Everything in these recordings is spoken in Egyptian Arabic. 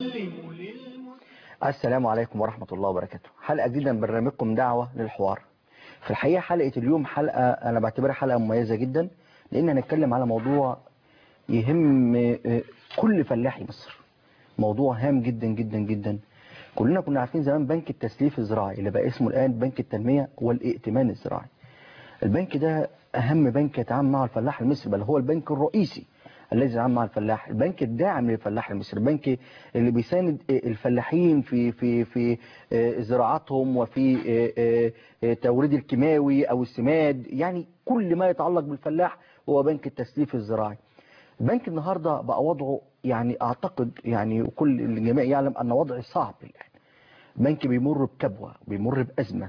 السلام عليكم ورحمة الله وبركاته حلقة جديدة من برنامجكم دعوة للحوار في الحقيقة حلقة اليوم حلقة أنا بعتبرها حلقة مميزة جدا لأن هنتكلم على موضوع يهم آه، كل فلاحي مصر موضوع هام جدا جدا جدا كلنا كنا عارفين زمان بنك التسليف الزراعي اللي بقى اسمه الآن بنك التنمية والائتمان الزراعي البنك ده أهم بنك يتعامل مع الفلاح المصري بل هو البنك الرئيسي الذي يتعامل مع الفلاح البنك الداعم للفلاح المصري البنك اللي بيساند الفلاحين في في في زراعتهم وفي توريد الكيماوي او السماد يعني كل ما يتعلق بالفلاح هو بنك التسليف الزراعي البنك النهارده بقى وضعه يعني اعتقد يعني وكل الجميع يعلم ان وضعه صعب الان البنك بيمر بكبوه بيمر بازمه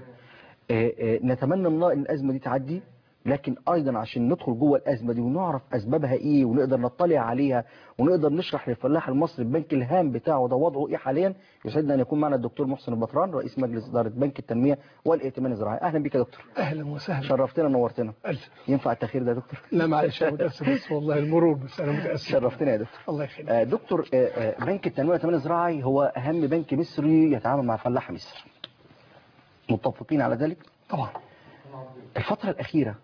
نتمنى ان الازمه دي تعدي لكن ايضا عشان ندخل جوه الازمه دي ونعرف اسبابها ايه ونقدر نطلع عليها ونقدر نشرح للفلاح المصري البنك الهام بتاعه ده وضعه ايه حاليا يسعدنا ان يكون معنا الدكتور محسن البطران رئيس مجلس اداره بنك التنميه والائتمان الزراعي اهلا بك يا دكتور اهلا وسهلا شرفتنا ونورتنا ألف. ينفع التاخير ده يا دكتور لا معلش انا متاسف بس والله المرور بس انا متاسف شرفتنا يا دكتور الله يخليك آه، دكتور آه، آه، بنك التنميه والائتمان الزراعي هو اهم بنك مصري يتعامل مع فلاح مصر متفقين على ذلك طبعا الفتره الاخيره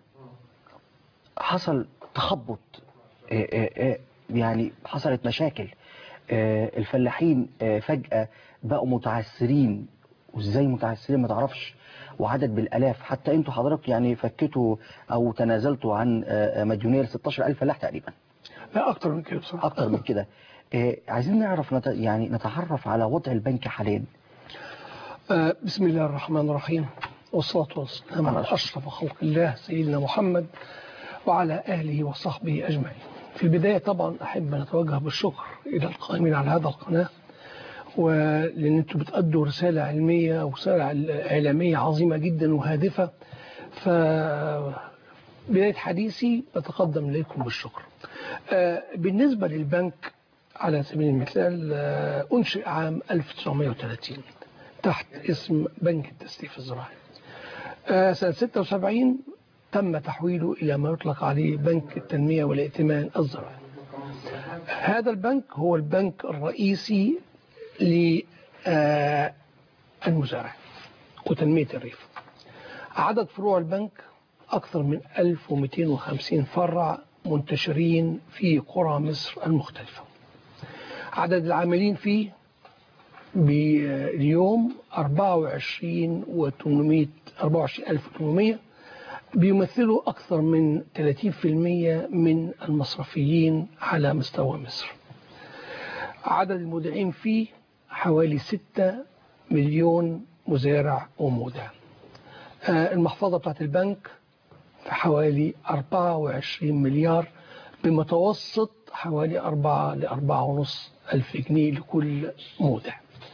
حصل تخبط آه، آه، آه، يعني حصلت مشاكل آه، الفلاحين آه، فجأة بقوا متعثرين وازاي متعثرين ما تعرفش وعدد بالالاف حتى انتوا حضرتك يعني فكتوا او تنازلتوا عن آه، آه، مديونية ل 16000 فلاح تقريبا لا اكتر من كده بصراحه اكتر من كده آه، عايزين نعرف نت... يعني نتعرف على وضع البنك حاليا آه بسم الله الرحمن الرحيم والصلاه والسلام على اشرف خلق الله سيدنا محمد وعلى اهله وصحبه اجمعين في البدايه طبعا احب ان اتوجه بالشكر الى القائمين على هذا القناه ولان انتم بتأدوا رساله علميه ورساله اعلاميه عظيمه جدا وهادفه ف بدايه حديثي اتقدم اليكم بالشكر آه، بالنسبه للبنك على سبيل المثال آه، انشئ عام 1930 تحت اسم بنك التسليف الزراعي آه، سنه 76 تم تحويله الى ما يطلق عليه بنك التنميه والائتمان الزراعي هذا البنك هو البنك الرئيسي للمزارع وتنمية الريف عدد فروع البنك أكثر من 1250 فرع منتشرين في قرى مصر المختلفة عدد العاملين فيه باليوم 24 و800 24800 بيمثلوا أكثر من 30% من المصرفيين على مستوى مصر عدد المودعين فيه حوالي 6 مليون مزارع ومودع آه، المحفظة بتاعت البنك في حوالي 24 مليار بمتوسط حوالي 4 ل 4 ونص ألف جنيه لكل مودع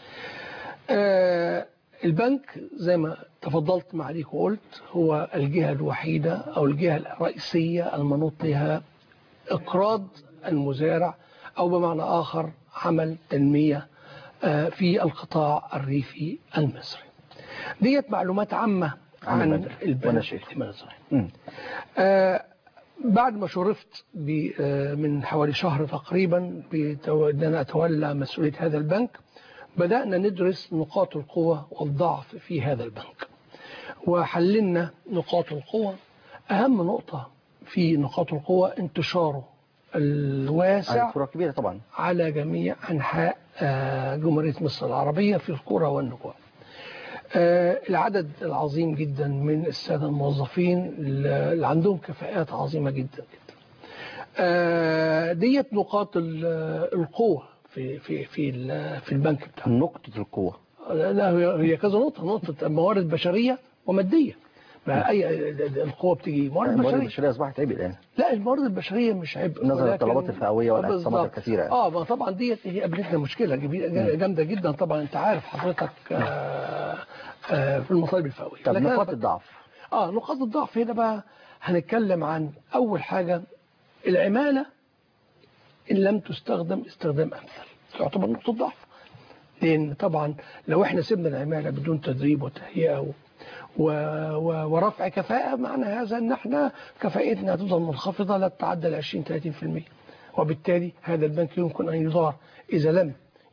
آه، البنك زي ما تفضلت معاليك وقلت هو الجهة الوحيدة أو الجهة الرئيسية المنوط لها إقراض المزارع أو بمعنى آخر عمل تنمية آه، في القطاع الريفي المصري ديت معلومات عامة عن عن البنك. البنك ونشأته. الائتمان الزراعي مم. آه، بعد ما شرفت ب- آه، من حوالي شهر تقريبا بتو- ان انا اتولى مسؤوليه هذا البنك بدانا ندرس نقاط القوه والضعف في هذا البنك وحللنا نقاط القوه اهم نقطه في نقاط القوه انتشاره الواسع عدد فروع كبيرة طبعا على جميع أنحاء آه، جمهورية مصر العربية في القرى والنجوى آه، العدد العظيم جدا من السادة الموظفين اللي عندهم كفاءات عظيمة جدا جدا آه، ديت نقاط ال- القوة في في في ال- في البنك بتاعنا نقطة القوة لا هي هي كذا نقطة نقطة موارد بشرية ومادية ما أي القوة بتيجي موارد الموارد بشرية البشرية أصبحت عيب الآن لا الموارد البشريه مش عبء نظرا ولكن- للطلبات الفئوية والاعتصامات بالظبط. الكثيرة يعني. اه ما طبعا ديت هي قابلتنا مشكله كبيرة- جامده جدا طبعا انت عارف حضرتك آه آه في المطالب الفئويه طب لكن أنا نقاط ب- الضعف اه نقاط الضعف هنا بقى هنتكلم عن اول حاجه العماله ان لم تستخدم استخدام امثل تعتبر نقطه ضعف لان طبعا لو احنا سيبنا العماله بدون تدريب وتهيئه و... و... و... ورفع كفاءه معنى هذا ان احنا كفاءتنا هتفضل منخفضه لا تتعدى ال 20 30% وبالتالي هذا البنك يمكن ان يدار اذا لم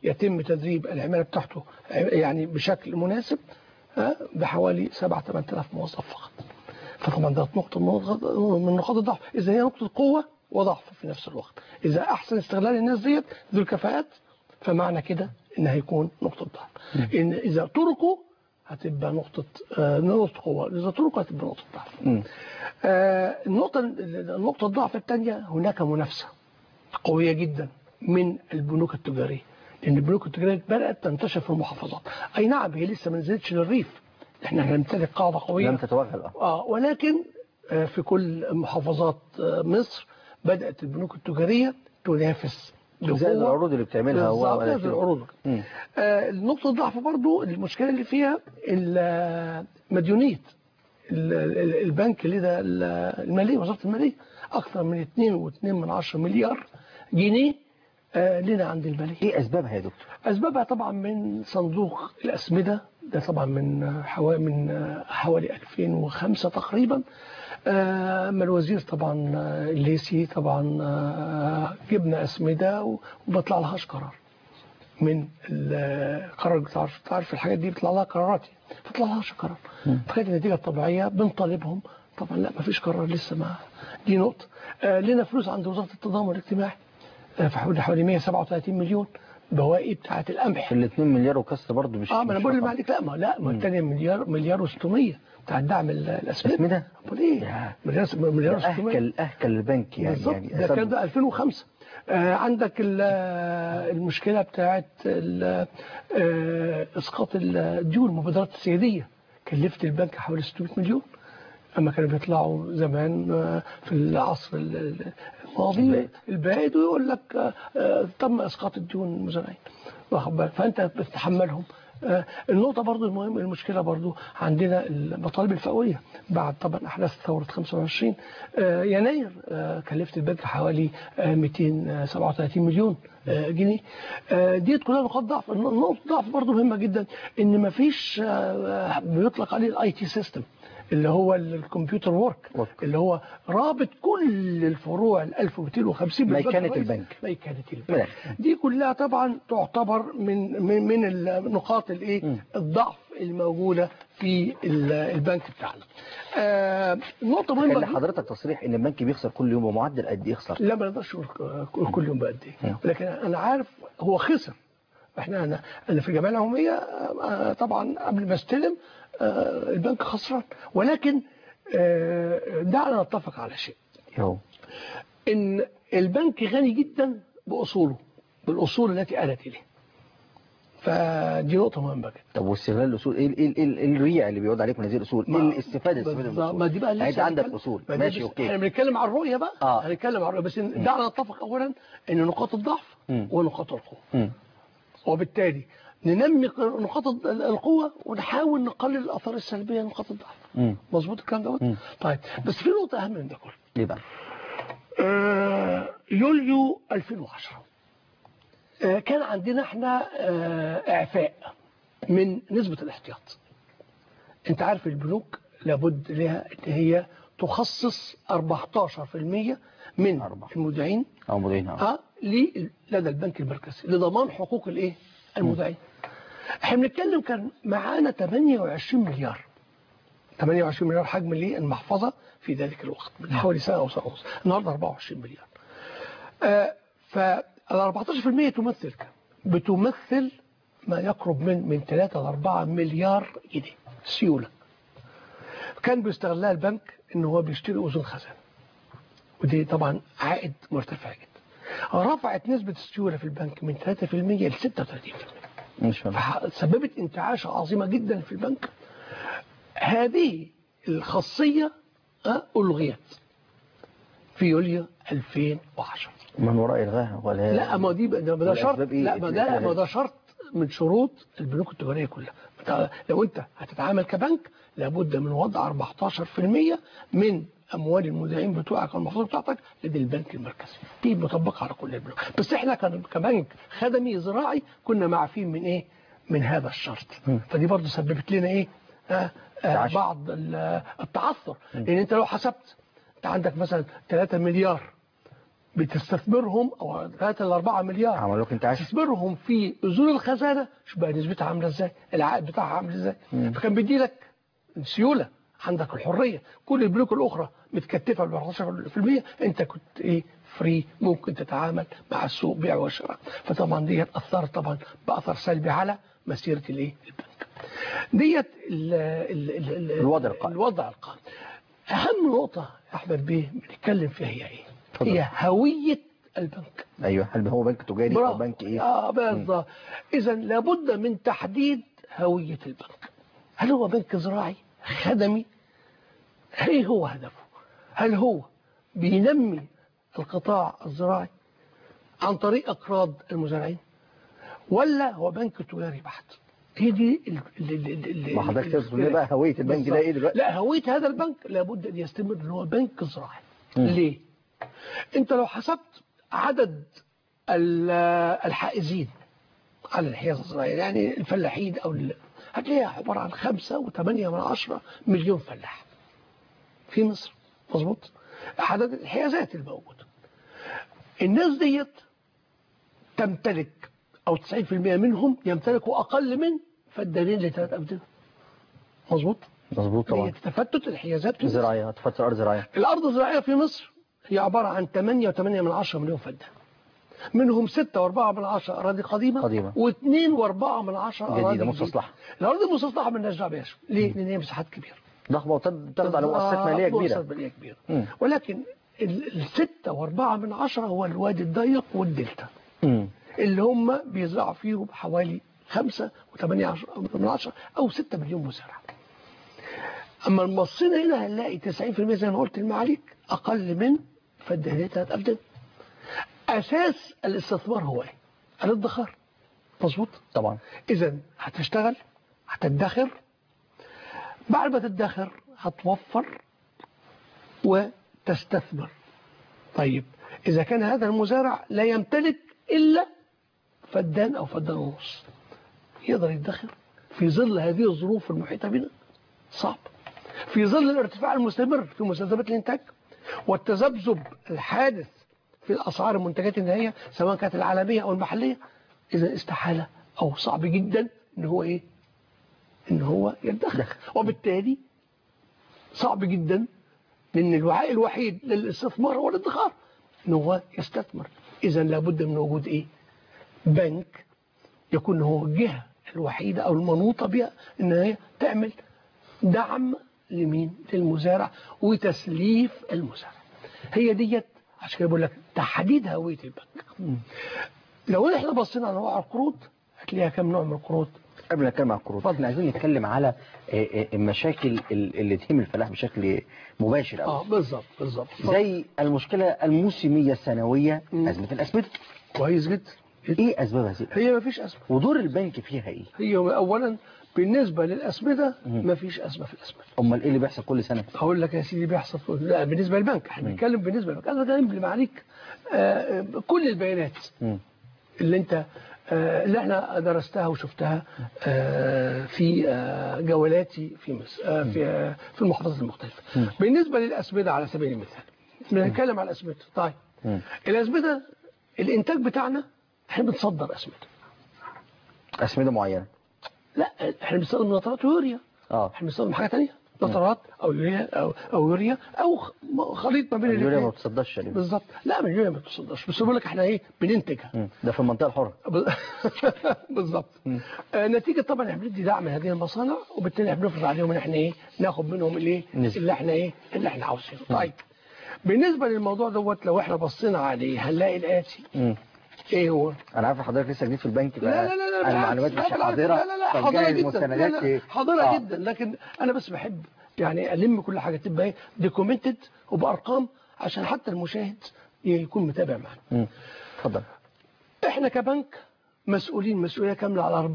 يتم تدريب العمالة بتاعته يعني بشكل مناسب ها، بحوالي 7 8000 موظف فقط فطبعا ده نقطة من نقاط الضعف إذا هي نقطة قوة وضعف في نفس الوقت إذا أحسن استغلال الناس ديت ذو الكفاءات فمعنى كده إن هيكون نقطة ضعف إن إذا تركوا هتبقى نقطة آه، نقطة قوة إذا تركوا هتبقى نقطة ضعف مم. آه، النقطة النقطة الضعف الثانية هناك منافسة قوية جدا من البنوك التجارية لأن البنوك التجارية بدأت تنتشر في المحافظات أي نعم هي لسه ما نزلتش للريف احنا هنمتلك قاعدة قوية لم تتوغل اه آه ولكن آه، في كل محافظات آه، مصر بدأت البنوك التجارية تنافس زائد بقوة. العروض اللي بتعملها هو بالظبط، ولا زائد كده. العروض مم. آه، نقطة الضعف برضو المشكلة اللي فيها ال- مديونية ال- ال- البنك اللي ده ال- المالية وزارة المالية أكثر من 2.2 من عشرة مليار جنيه آه، لنا عند المالية ايه اسبابها يا دكتور أسبابها طبعا من صندوق الأسمدة ده طبعا من حوالي من حوالي 2005 تقريبا آه، أما الوزير طبعا آه، الليسي طبعا آه، جبنا أسمدة وبطلع لهاش قرار من القرار تعرف تعرف الحاجات دي بيطلع لها قرارات فطلع لهاش قرار فكانت النتيجة الطبيعية بنطالبهم طبعا لا ما فيش قرار لسه ما دي نقطة آه، لنا فلوس عند وزارة التضامن الاجتماعي آه، في حوالي حوالي 137 مليون بواقي بتاعة القمح في ال 2 مليار وكسر برضه مش اه ما انا مش بقول رقم. لك لا ما لا ما الثانيه مليار مليار و600 بتاع الدعم ال- الاسمده أسمدة؟ امال ايه يا. مليار مليار ده و600 اهكل اهكل البنك يعني بالظبط يعني ده أسباب- كان ده 2005 آه عندك ال- آه، المشكله بتاعت ال- آه اسقاط الديون المبادرات السياديه كلفت البنك حوالي 600 مليون اما كانوا بيطلعوا زمان آه، في العصر ال- ال- الماضي البائد. البائد ويقول لك آه، آه، تم اسقاط الديون المزارعين واخد بالك فانت بتتحملهم آه، النقطة برضو المهم المشكلة برضو عندنا المطالب الفئوية بعد طبعا أحداث ثورة 25 آه، يناير آه، كلفت البنك حوالي آه، 237 مليون آه، جنيه آه، ديت كلها نقاط ضعف نقطة ضعف برضو مهمة جدا إن مفيش آه، بيطلق عليه الاي تي سيستم اللي هو الكمبيوتر وورك Work. اللي هو رابط كل الفروع ال 1250 بالبنك ميكنة الرئيسي. البنك. ميكنة البنك ماشي. دي كلها طبعا تعتبر من من من النقاط الايه الضعف الموجوده في ال- البنك بتاعنا. آه نقطه خلي مهمه حضرتك تصريح ان البنك بيخسر كل يوم بمعدل قد ايه يخسر لا ما نقدرش نقول كل يوم بقد ايه نعم. لكن انا عارف هو خسر احنا انا انا في الجمعيه العموميه آه، طبعا قبل ما استلم آه، البنك خسران ولكن آه، دعنا نتفق على شيء يو ان البنك غني جدا باصوله بالاصول التي اتت اليه فدي نقطه مهمه جدا طب واستغلال الاصول ايه ايه ايه إيه الريع اللي بيعود عليك من هذه الاصول ايه ما- الاستفاده الاستفاده من بالظبط. ما الاصول دي بقى يعني انت لسه عندك هنتكلم- اصول ما دي ماشي بس- اوكي احنا بنتكلم عن الرؤيه بقى آه. هنتكلم عن الرؤيه بس دعنا نتفق اولا ان نقاط الضعف مم. ونقاط القوه مم. وبالتالي ننمي نقاط القوة ونحاول نقلل الآثار السلبية لنقاط الضعف مم. مظبوط الكلام دوت مم. طيب بس في نقطة أهم من ده كله ليه بقى آه، يوليو 2010 آه، كان عندنا احنا آه، إعفاء من نسبة الاحتياط انت عارف البنوك لابد لها ان هي تخصص 14% من أربعة. المودعين او مديرين اه اه لي- لدى البنك المركزي لضمان حقوق الايه المودعين احنا بنتكلم كان معانا 28 مليار 28 مليار حجم ليه المحفظه في ذلك الوقت من حوالي سنه او سنه ونص النهارده 24 مليار آه فال 14% تمثل كام؟ بتمثل ما يقرب من من 3 ل 4 مليار جنيه سيوله كان بيستغلها البنك ان هو بيشتري اذون خزانه ودي طبعا عائد مرتفع جدا رفعت نسبة السيولة في البنك من 3% ل 36% مش فاهم فسببت انتعاشة عظيمة جدا في البنك هذه الخاصية آه، ألغيت في يوليو 2010 من وراء الغاها ولا لا ما دي ده ده والأسباب شرط إيه؟ لا ما ده ما ده شرط من شروط البنوك التجاريه كلها أنت لو انت هتتعامل كبنك لابد من وضع 14% من اموال المودعين بتوعك والمحفظه بتاعتك لدى البنك المركزي دي مطبقه على كل البنوك بس احنا كان كبنك خدمي زراعي كنا معفين من ايه من هذا الشرط فدي برضه سببت لنا ايه آه آه تعشي. بعض ال- التعثر لان انت لو حسبت انت عندك مثلا 3 مليار بتستثمرهم او 3 ل 4 مليار عملوا لك انتعاش تستثمرهم في اذون الخزانه شوف بقى نسبتها عامله ازاي العائد بتاعها عامل ازاي فكان بيدي لك سيوله عندك الحريه كل البنوك الاخرى متكتفه ب 14% انت كنت ايه فري ممكن تتعامل مع السوق بيع وشراء فطبعا ديت اثرت طبعا باثر سلبي على مسيره الايه البنك ديت ال ال ال ال الوضع القائم. الوضع القائم اهم نقطه يا احمد بيه بنتكلم فيها هي ايه اتفضل. هي هويه البنك ايوه هل هو بنك تجاري او برافو. بنك ايه اه بالظبط اذا لابد من تحديد هويه البنك هل هو بنك زراعي خدمي ايه هو هدفه هل هو بينمي القطاع الزراعي عن طريق اقراض المزارعين ولا هو بنك تجاري بحت هي دي ال- ال- ال- ال- ما حضرتك تقصد الاختلاف. بقى هويه البنك ده ايه دلوقتي لا هوية هذا البنك لابد أن يستمر ان هو بنك زراعي مم. ليه؟ أنت لو حسبت عدد ال- الحائزين على الحيازة الزراعية يعني الفلاحين أو ال- هتلاقيها عبارة عن خمسة وثمانية من عشرة مليون فلاح في مصر مظبوط عدد الحيازات الموجودة الناس ديت تمتلك أو 90% منهم يمتلكوا أقل من فدانين لثلاث أبدان مظبوط مظبوط هي طبعا تفتت الحيازات في مصر. زراعيه تفتر ارض زراعيه الأرض الزراعية في مصر هي عبارة عن 8 و8 من 10 مليون فدان منهم 6 و4 من 10 أراضي قديمة قديمة. و2 و4 من 10 أراضي جديدة، مستصلحة. الأرض المستصلحة مالناش دعوة بيها ليه؟ لأن هي مساحات كبيرة ضخمه وتاخد على مؤسسات ماليه مؤسسات كبيره مالية كبيرة مم. ولكن ال- الستة وأربعة من عشرة هو الوادي الضيق والدلتا مم. اللي هم بيزرعوا فيهم حوالي خمسة وثمانية عشر من عشرة أو ستة مليون مزارع أما المصين هنا هنلاقي 90% زي ما قلت المعاليك أقل من فدانية ثلاث أبدان أساس الاستثمار هو إيه؟ الادخار مظبوط طبعا إذا هتشتغل هتدخر بعد ما تدخر هتوفر وتستثمر طيب إذا كان هذا المزارع لا يمتلك إلا فدان أو فدان ونص يقدر يدخر في ظل هذه الظروف المحيطة بنا صعب في ظل الارتفاع المستمر في مستلزمات الإنتاج والتذبذب الحادث في الأسعار المنتجات النهائية سواء كانت العالمية أو المحلية إذا استحالة أو صعب جدا إن هو إيه إن هو يدخر وبالتالي صعب جدا لأن الوعاء الوحيد للاستثمار هو الادخار إن هو يستثمر إذا لابد من وجود إيه بنك يكون هو الجهة الوحيدة أو المنوطة بها إن هي تعمل دعم لمين للمزارع وتسليف المزارع هي ديت عشان كده بقول لك تحديد هوية البنك لو احنا بصينا على نوع القروض هتلاقيها كم نوع من القروض قبل ما نتكلم عن القروض احنا عايزين نتكلم على آه، آه، المشاكل ال- اللي تهم الفلاح بشكل مباشر قوي اه بالظبط بالظبط زي المشكله الموسميه السنويه مم. ازمه الاسمده كويس جدا ايه اسباب هذه هي ما فيش أزمة ودور البنك فيها ايه هي أولا بالنسبة للأسمدة مم. ما فيش أزمة في الأسمدة امال ايه اللي بيحصل كل سنه هقول لك يا سيدي بيحصل في- لا بالنسبة للبنك احنا بنتكلم بالنسبة للبنك أنا ده يملي عليك آه، آه، كل البيانات مم. اللي انت آه، اللي احنا درستها وشفتها آه، في آه، جولاتي في مصر آه، في آه، في المحافظات المختلفة مم. بالنسبة للأسمدة على سبيل المثال بنتكلم على الأسمدة طيب مم. الأسمدة الإنتاج بتاعنا احنا بنصدر أسمدة اسمده معينه لا احنا بنستخدم نترات ويوريا اه احنا بنستخدم حاجة تانية نترات أو يوريا أو, أو يوريا أو خ- خليط ما بين اليوريا ما الاثنين بتصدرش تقريبا بالظبط لا من اليوريا ما بتصدرش بس بقول لك احنا ايه بننتجها مم. ده في المنطقه الحره ب- بالظبط آه، نتيجة طبعا احنا بندي دعم لهذه المصانع وبالتالي احنا بنفرض عليهم ان احنا ايه ناخد منهم الايه نسبة. اللي احنا ايه اللي احنا عاوزينه طيب بالنسبة للموضوع دوت لو احنا بصينا عليه هنلاقي الآتي مم. ايه هو انا عارف حضرتك لسه جديد في البنك لا لا لا لا بالعكس. المعلومات لا مش بالعكس. حاضره لا لا لا حاضرة فبجهز جدا مستندات لا إيه؟ لا حاضرة آه. جدا لكن انا بس بحب يعني الم كل حاجة تبقى ايه دوكيومنتد وبارقام عشان حتى المشاهد يكون متابع معنا مم. اتفضل احنا كبنك مسؤولين مسؤولية كاملة على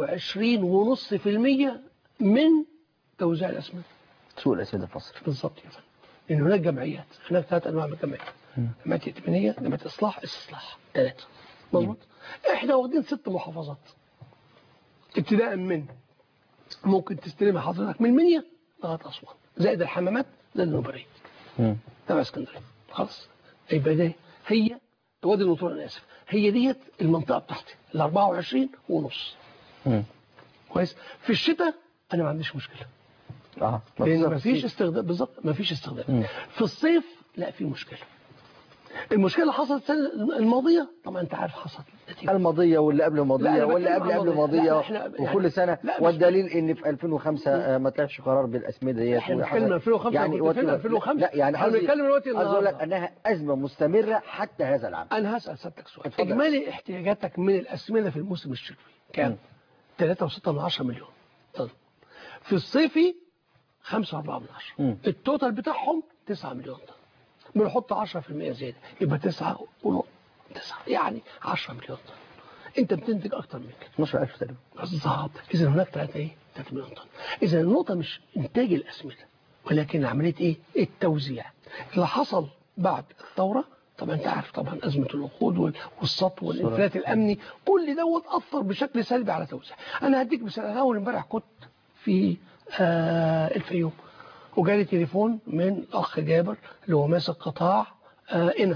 24.5% من توزيع الأسمدة سوق الاسمده في مصر بالظبط يا فندم لأن هناك جمعيات هناك ثلاث أنواع من الجمعيات جمعية ائتمانية جمعية إصلاح استصلاح ثلاثة مظبوط احنا واخدين ست محافظات ابتداء من ممكن تستلمها حضرتك من المنيا لغاية أسوان زائد الحمامات زائد النوبرية مم. تبع اسكندريه خلاص يبقى ده هي وادي النطرون انا اسف هي ديت المنطقه بتاعتي ال 24 ونص مم. كويس في الشتاء انا ما عنديش مشكله اه لان مفيش- ما فيش استخدام بالظبط ما فيش مم. استخدام في الصيف لا في مشكله المشكله اللي حصلت السنه الماضيه طبعا انت عارف حصلت نتيجه الماضية واللي قبل لا، الماضية أنا واللي بتكلم قبل عن قبل الماضية. الماضية لا، إحنا- وكل يعني- سنة لا، مش- والدليل ان في 2005 آه، ما طلعش قرار بالاسمدة ديت احنا وحصل- بنتكلم 2005 يعني كنت فين وقت- 2005 لا يعني احنا قصدي- بنتكلم دلوقتي قصدي اقول لك النهارده انها ازمة مستمرة حتى هذا العام انا هسال سيادتك سؤال اتفضل. اجمالي احتياجاتك من الاسمده في الموسم الشتوي كام مم. 3.6 من 10 مليون طن في الصيفي 5.4 من 10 مم. التوتال بتاعهم 9 مليون طن بنحط 10% زياده يبقى 9 ونص 9 يعني 10 مليون طن انت بتنتج اكتر من كده 12000 تقريبا بالظبط اذا هناك 3 ايه 3 مليون طن اذا النقطه مش انتاج الاسمده ولكن عمليه ايه التوزيع اللي حصل بعد الثوره طبعا انت عارف طبعا ازمه الوقود وال- والسطو والانفلات الامني كل دوت اثر بشكل سلبي على توزيع انا هديك مثال انا اول امبارح كنت في آه الفيوم وجالي تليفون من اخ جابر اللي هو ماسك قطاع آه إنا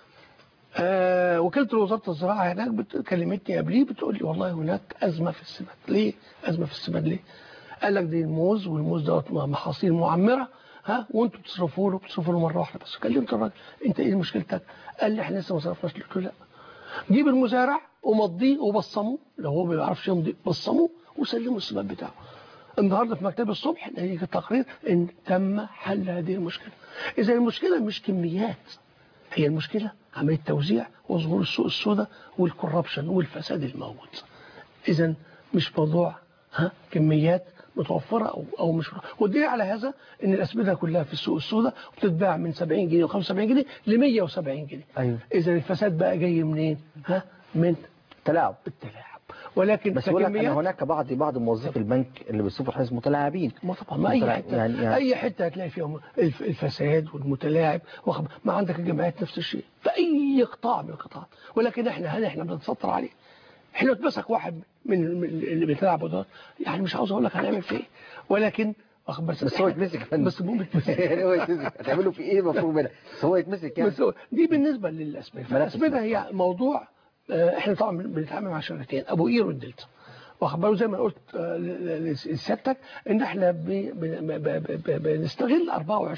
آه وكالة وزارة الزراعة هناك بت- كلمتني قبليه بتقول لي والله هناك أزمة في السماد ليه؟ أزمة في السماد ليه؟ قال لك دي الموز والموز دوت محاصيل معمرة ها وانتوا بتصرفوا له بتصرفوا له مرة واحدة بس كلمت الراجل انت ايه مشكلتك؟ قال لي احنا لسه ما صرفناش قلت له لا جيب المزارع ومضيه وبصموه لو هو ما بيعرفش يمضي بصموه وسلموا السماد بتاعه النهارده في مكتب الصبح نتيجه التقرير ان تم حل هذه المشكله. اذا المشكله مش كميات هي المشكله عمليه توزيع وظهور السوق السوداء والكوربشن والفساد الموجود. اذا مش موضوع ها كميات متوفره او او مش والدليل على هذا ان الاسمده كلها في السوق السوداء وبتتباع من 70 جنيه و75 جنيه ل 170 جنيه. ايوه اذا الفساد بقى جاي منين؟ ها من تلاعب التلاعب ولكن بس بقول لك ان ككميات هناك بعض بعض موظفي البنك اللي بيصرفوا حيث متلاعبين ما طبعا ما اي متلاعب. حته يعني- يعني يعني- اي حته هتلاقي فيها الف- الفساد والمتلاعب واخد- ما عندك الجمعيات نفس الشيء في اي قطاع من القطاعات ولكن احنا هل احنا بنتستر عليه احنا اتمسك واحد من من اللي بيتلاعبوا ده يعني مش عاوز اقول لك هنعمل فيه ايه ولكن واخد بس بس هو إحنا- يتمسك يا فندم. بس المهم يتمسك يعني هو يتمسك هتعملوا في ايه مفروض منها بس هو يتمسك يعني بس هو دي بالنسبه للاسمده ملف فالاسمده هي موضوع آه، احنا طبعا بنتعامل مع شركتين ابو قير والدلتا واخد بالك زي ما قلت آه، ل- ل- لسيادتك ان احنا ب- ب- ب- ب- ب- بنستغل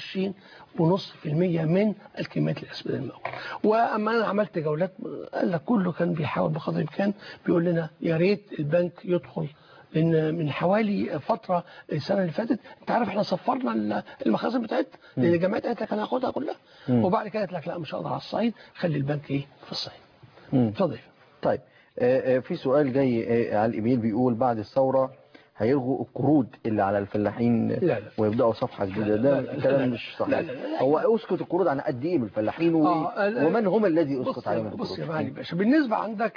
24.5% من الكميات الاسمده الموجوده واما انا عملت جولات آه، قال لك كله كان بيحاول بقدر الامكان بيقول لنا يا ريت البنك يدخل لان من حوالي فتره السنه اللي فاتت انت عارف احنا صفرنا ال- المخازن بتاعتنا لان الجامعات قالت لك انا هاخدها كلها مم. وبعد كده قالت لك لا مش هقدر على الصعيد خلي البنك ايه في الصعيد مم. اتفضل طيب آه، آه، في سؤال جاي آه، على الايميل بيقول بعد الثوره هيلغوا القروض اللي على الفلاحين لا، لا. ويبداوا صفحه جديده لا، ده لا، لا، كلام لا، مش صحيح لا، لا، لا. هو اسقط القروض عن قد ايه من الفلاحين و... آه، ال- ومن هم الذي بص اسقط عليهم بص يا القروض معالي باشا بالنسبه عندك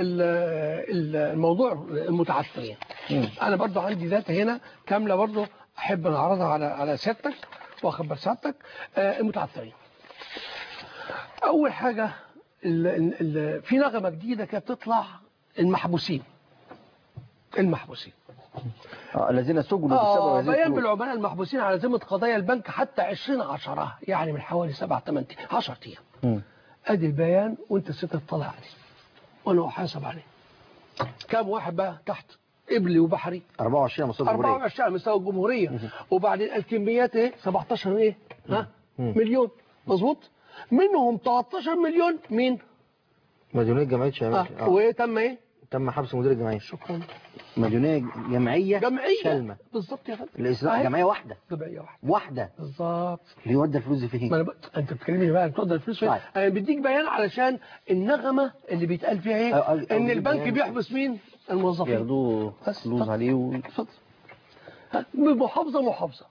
للموضوع المتعثرين مم. انا برضو عندي داتا هنا كامله برضو احب نعرضها على على سيادتك واخبر سيادتك آه، المتعثرين اول حاجه ال ال ال في نغمه جديده كانت بتطلع المحبوسين المحبوسين آه الذين سجنوا بسبب آه هذه بيان القروض بالعملاء المحبوسين على ذمه قضايا البنك حتى 20 عشرة يعني من حوالي 7 8 10 ايام مم. ادي البيان وانت ست تطلع عليه وانا احاسب عليه كام واحد بقى تحت قبلي وبحري 24 مصادر جمهورية 24 على مستوى الجمهوريه وبعدين الكميات ايه 17 ايه ها مم. مليون مظبوط منهم 13 مليون مين مديونية جمعية شمال آه. آه. وتم ايه تم حبس مدير الجمعية شكرا مديونية جمعية جمعيه شلمة بالظبط يا فندم الإسلام أهي. جمعية واحدة جمعيه واحده واحدة بالظبط اللي يودى الفلوس دي ما فين انا بق... انت بتكلمني بقى بتقدر الفلوس فين طيب. انا بديك بيان علشان النغمه اللي بيتقال فيها ايه أه، أه، أه، ان دي البنك بيان. بيحبس مين الموظفين ياخدوا بس. فلوس طب. عليه و... اتفضل ها، محافظه محافظه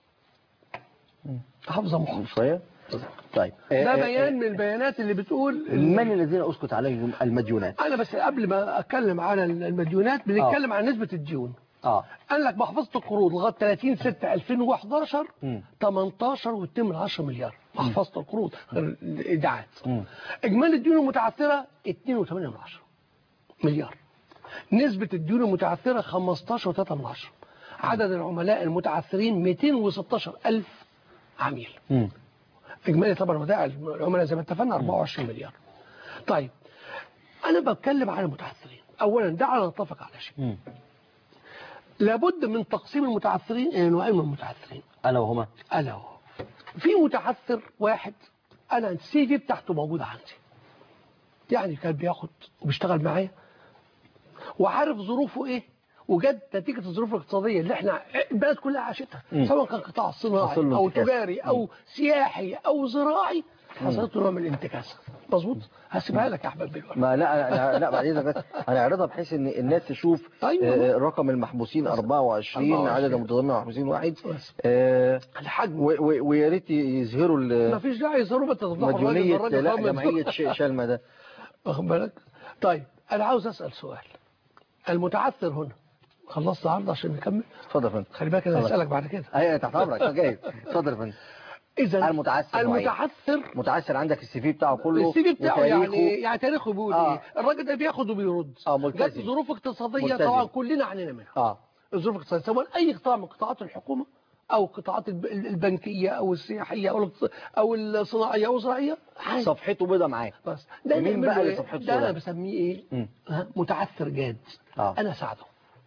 محافظه محافظه شوية طيب ده آه، آه، بيان من البيانات اللي بتقول من الذين اسقط عليهم المديونات انا بس قبل ما اتكلم على المديونات بنتكلم عن نسبه الديون اه قال لك محفظه القروض لغايه 30 6 2011 مم. 18 و2 من 10 مليار محفظه القروض غير الايداعات مم. اجمالي الديون المتعثره 2.8 من 10 مليار نسبه الديون المتعثره 15 و3 من 10 عدد العملاء المتعثرين 216 ألف عميل مم. اجمالي طبعا ودائع العملاء زي ما اتفقنا 24 مليار طيب انا بتكلم على المتعثرين اولا دعنا نتفق على شيء مم. لابد من تقسيم المتعثرين الى نوعين من المتعثرين الا وهما الا هو في متعثر واحد انا السي في بتاعته موجوده عندي يعني كان بياخد وبيشتغل معايا وعارف ظروفه ايه وجد نتيجة الظروف الاقتصادية اللي احنا البلد كلها عاشتها مم. سواء كان قطاع صناعي حصل له او انتكاسة. تجاري او سياحي او زراعي حصلت له نوع من الانتكاسة مظبوط هسيبها لك يا احمد بالورقة ما لا لا, لا بعد اذنك بس هنعرضها بحيث ان الناس تشوف أيوة. آه، رقم المحبوسين 24 عدد 24. المتضامنين المحبوسين واحد بس. آه، الحجم و- و- ويا ريت يظهروا ما ال- فيش داعي يظهروا ما تفضحوا الراجل مديونيه الراجل لا ضامن. جمعيه ش- شلمه ده واخد بالك طيب انا عاوز اسال سؤال المتعثر هنا خلصت عرض عشان نكمل اتفضل يا فندم خلي بالك انا اتفضل. هسالك بعد كده ايوه تحت امرك أنا جاي اتفضل يا فندم اذا المتعثر نوعين. المتعثر متعثر عندك السي في بتاعه كله السي في بتاعه وتاريخه. يعني يعني تاريخه بيقول آه. ايه الراجل ده بياخد وبيرد آه، ملتزم. جت ظروف اقتصاديه ملتزم. طبعا كلنا عنينا منها اه الظروف الاقتصاديه سواء اي قطاع من قطاعات الحكومه او قطاعات الب- البنكيه او السياحيه او الاقتص- او الصناعيه او الزراعيه عادي. صفحته بيضه معاه بس مين نعمل بقى له اللي إيه؟ صفحته ده انا سوداء؟ بسميه ايه مم. ها؟ متعثر جاد آه. انا اساعده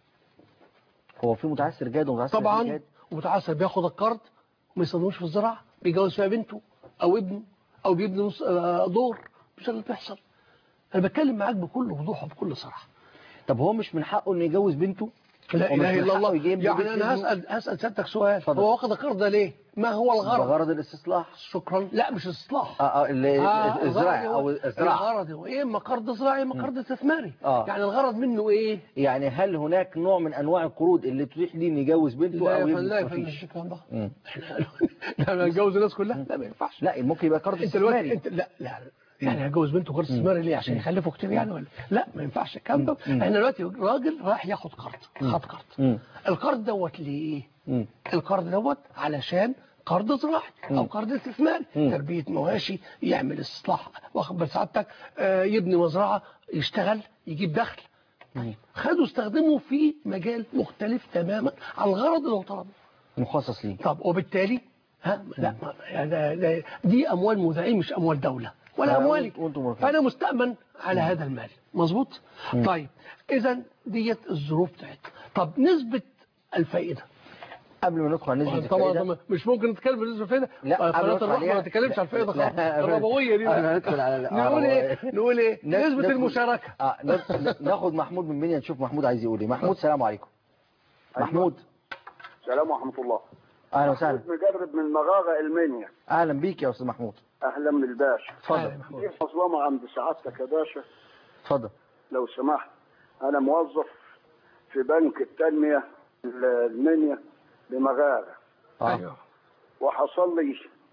هو في متعثر جاد ومتعثر غير طبعا جاد متعثر بياخد القرض ما يستخدموش في الزراعه بيجوز فيها بنته او ابنه او بيبني نص- آه، دور مش اللي بيحصل انا بتكلم معاك بكل وضوح وبكل صراحه طب هو مش من حقه انه يجوز بنته لا ومش اله من الا حقه الله يجيب له يعني بنت انا ابنه؟ هسال هسال سيادتك سؤال اتفضل. هو واخد القرض ده ليه ما هو الغرض بغرض الاستصلاح شكرا لا مش اصلاح اه اه ال- آه، الزراعي الغرض او هو- الزراعه الغرض هو ايه اما قرض زراعي اما قرض استثماري آه. يعني الغرض منه ايه يعني هل هناك نوع من انواع القروض اللي تتيح ليه انه يجوز بنته لا يا او فندم يبني لا يا فندم مفيش الكلام ده مم. احنا احنا هنجوز الناس كلها لا ما ينفعش لا ممكن يبقى قرض انت دلوقتي استثماري انت لا لا يعني هتجوز بنته قرض استثماري ليه عشان يخلفوا كتير يعني ولا لا ما ينفعش الكلام ده احنا دلوقتي راجل راح ياخد قرض خد قرض مم. القرض دوت ليه مم. القرض دوت علشان قرض زراعي او قرض استثماري مم. تربيه مواشي يعمل استصلاح واخد بال سعادتك آه، يبني مزرعه يشتغل يجيب دخل خدوا استخدموا في مجال مختلف تماما عن الغرض اللي هو طلبه مخصص ليه طب وبالتالي ها لا ما- يعني ده- ده- دي اموال مذيعين مش اموال دوله ولا آه، اموالي وانتم مرتبين. فانا مستأمن على هذا المال مظبوط طيب اذا ديت الظروف بتاعتها طب نسبه الفائده قبل ما ندخل على نسبه طبعا الفائده طبعا مش ممكن نتكلم بالنسبه للفائده لا قناه قبل ما ندخل الرحمه عليها ما تتكلمش عن الفائده لا، خالص لا، الربويه دي أنا ندخل على نقول ايه نقول ايه ندخل- نسبه ندخل- المشاركه اه ندخل- ناخد محمود من بنيا نشوف محمود عايز يقول ايه محمود سلام عليكم محمود السلام ورحمة الله اهلا وسهلا مجرب من مغاغة المنيا اهلا بيك يا استاذ محمود أهلا بالباشا اتفضل أهلا يا محمود. في مظلمة عند سعادتك يا باشا اتفضل لو سمحت أنا موظف في بنك التنمية المنيا بمغاغة اه ايوه وحصل لي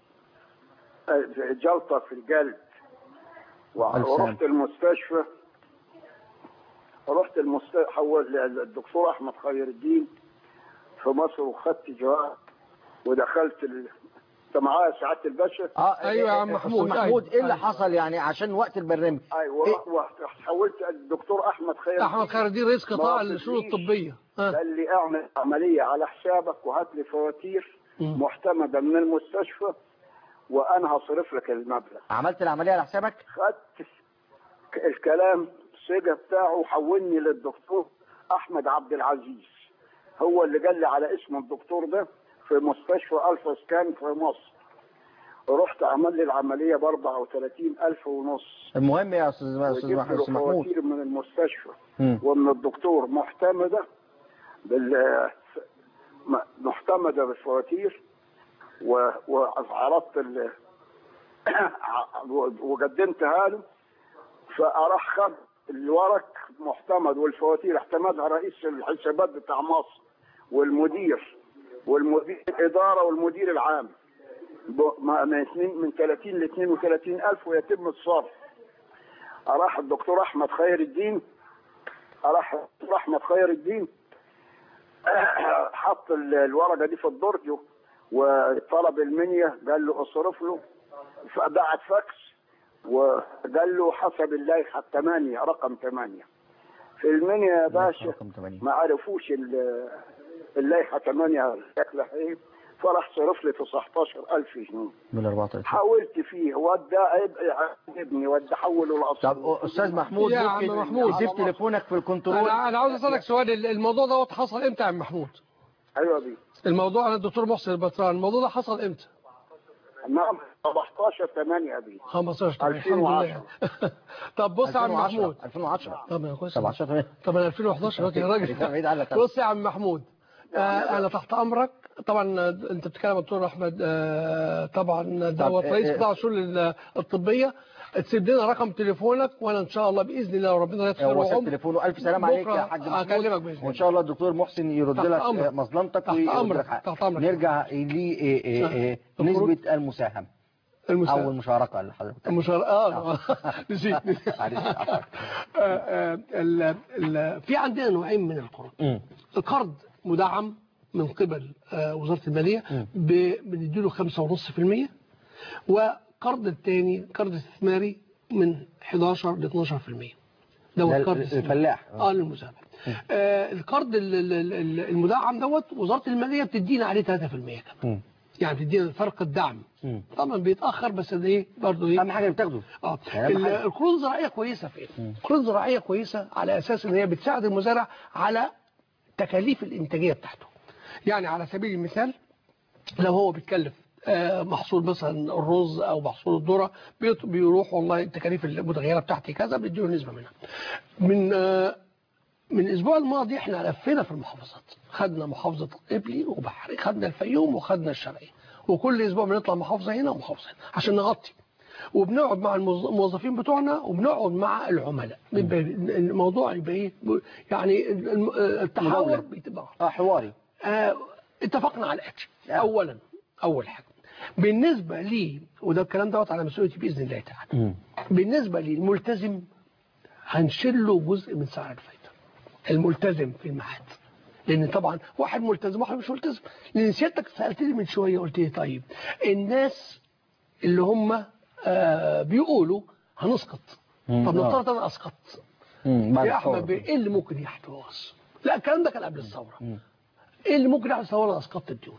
آه، جلطة في القلب ألف ورحت المستشفى رحت المستشفى حول للدكتور أحمد خير الدين في مصر وخدت جواب ودخلت ال... انت معايا سعاده الباشا اه أيوة يا عم أستاذ محمود، محمود أيوة. ايه اللي أيوة. حصل يعني عشان وقت البرنامج ايوه إيه؟ وحولت الدكتور احمد خير احمد خير الدين رئيس قطاع ما الشؤون قلتليش. الطبيه ها. قال لي اعمل عمليه على حسابك وهات لي فواتير مم. محتمده من المستشفى وانا هصرف لك المبلغ عملت العمليه على حسابك خدت الكلام الصيغه بتاعه وحولني للدكتور احمد عبد العزيز هو اللي قال لي على اسم الدكتور ده في مستشفى الفا سكان في مصر رحت عمل لي العمليه ب 34 الف ونص المهم يا استاذ استاذ وجبت محمود له أستاذ محمود فواتير من المستشفى مم. ومن الدكتور محتمده بال م- محتمده بالفواتير و- وعرضت ال... وقدمتها له فراح خد الورق محتمد والفواتير احتمدها رئيس الحسابات بتاع مصر والمدير والمدير الاداره والمدير العام ب- ما- من اثنين- من 30 ل 32 الف ويتم الصرف راح الدكتور احمد خير الدين راح الدكتور احمد خير الدين حط ال- الورقه دي في الدرج وطلب المنيا قال له اصرف له فبعت فاكس وقال له حسب اللائحه الثمانيه رقم ثمانيه في المنيا يا باشا رقم 8 ما عرفوش ال- اللائحه ثمانيه شكلها ايه فراح صرف لي 19000 جنيه من 34 حاولت فيه ودى ابني ودى حوله طب الاصل استاذ محمود يا عم ممكن محمود. تسيب تليفونك في الكنترول انا انا عاوز اسالك سؤال الموضوع دوت حصل امتى يا عم محمود ايوه بيه الموضوع انا الدكتور محسن البطران الموضوع ده حصل امتى نعم 17 8 بيه 15 طب الحمد لله طب بص يا عم 2010 محمود 2010 طب يا كويس 17 طب انا 2011 دلوقتي يا راجل بعيد عنك بص يا عم محمود آه انا تحت امرك طبعا انت بتتكلم دكتور احمد آه طبعا دوت آه، رئيس آه. قطاع الشؤون الطبيه تسيب لنا رقم تليفونك وانا ان شاء الله باذن الله ربنا يغفر هو ساب وعمر تليفونه الف سلام عليك بكرة يا حاج محمود هكلمك بإذن الله. وان شاء الله الدكتور محسن يرد تحت لك أمرك. مظلمتك تحت ويرد أمرك. لك حقك. تحت أمرك. نرجع لنسبه المساهمه او المساعدة المشاركه اللي حضرتك المشار اه نسيت نسيت. معلش، عفوا. آه، آه، ال- ال- في عندنا نوعين من القروض مم. القرض مدعم من قبل آه، وزارة المالية ب- بنديله 5.5% وقرض الثاني قرض استثماري من 11 ل 12% دوت ده قرض استثماري. الفلاح. اه للمساهمة آه القرض ال- ال- ال- المدعم دوت وزارة المالية بتدينا عليه 3% كمان مم. يعني بتدينا فرق الدعم مم. طبعا بيتأخر بس ده ايه برضه ايه اهم حاجه بتاخده اه أهم ال- حاجة. القروض الزراعيه كويسه في ايه؟ القروض الزراعيه كويسه على اساس ان هي بتساعد المزارع على تكاليف الانتاجيه بتاعته. يعني على سبيل المثال لو هو بيتكلف آه، محصول مثلا الرز او محصول الذره بيط- بيروح والله التكاليف المتغيره بتاعتي كذا بيديله نسبه منها. من آه، من الاسبوع الماضي احنا لفينا في المحافظات خدنا محافظه قبلي وبحري خدنا الفيوم وخدنا الشرقيه وكل اسبوع بنطلع محافظه هنا ومحافظه هنا عشان نغطي وبنقعد مع الموظ- الموظفين بتوعنا وبنقعد مع العملاء بيبقى الموضوع يبقى ايه يعني الم- التحاور مداولة. بتبقى اه حواري آه، اتفقنا على الاتي آه. اولا اول حاجه بالنسبه لي وده الكلام دوت على مسؤوليتي باذن الله تعالى بالنسبه لي الملتزم هنشيل له جزء من سعر الفايده الملتزم في الميعاد لان طبعا واحد ملتزم واحد مش ملتزم لان سيادتك سالتني من شويه قلت لي طيب الناس اللي هم آه بيقولوا هنسقط مم. طب آه. نفترض انا اسقط مم. بعد يا الثورة. احمد بيه، ايه اللي ممكن يحدث لا الكلام ده كان قبل الثوره مم. ايه اللي ممكن يحدث الثوره لو اسقطت الديون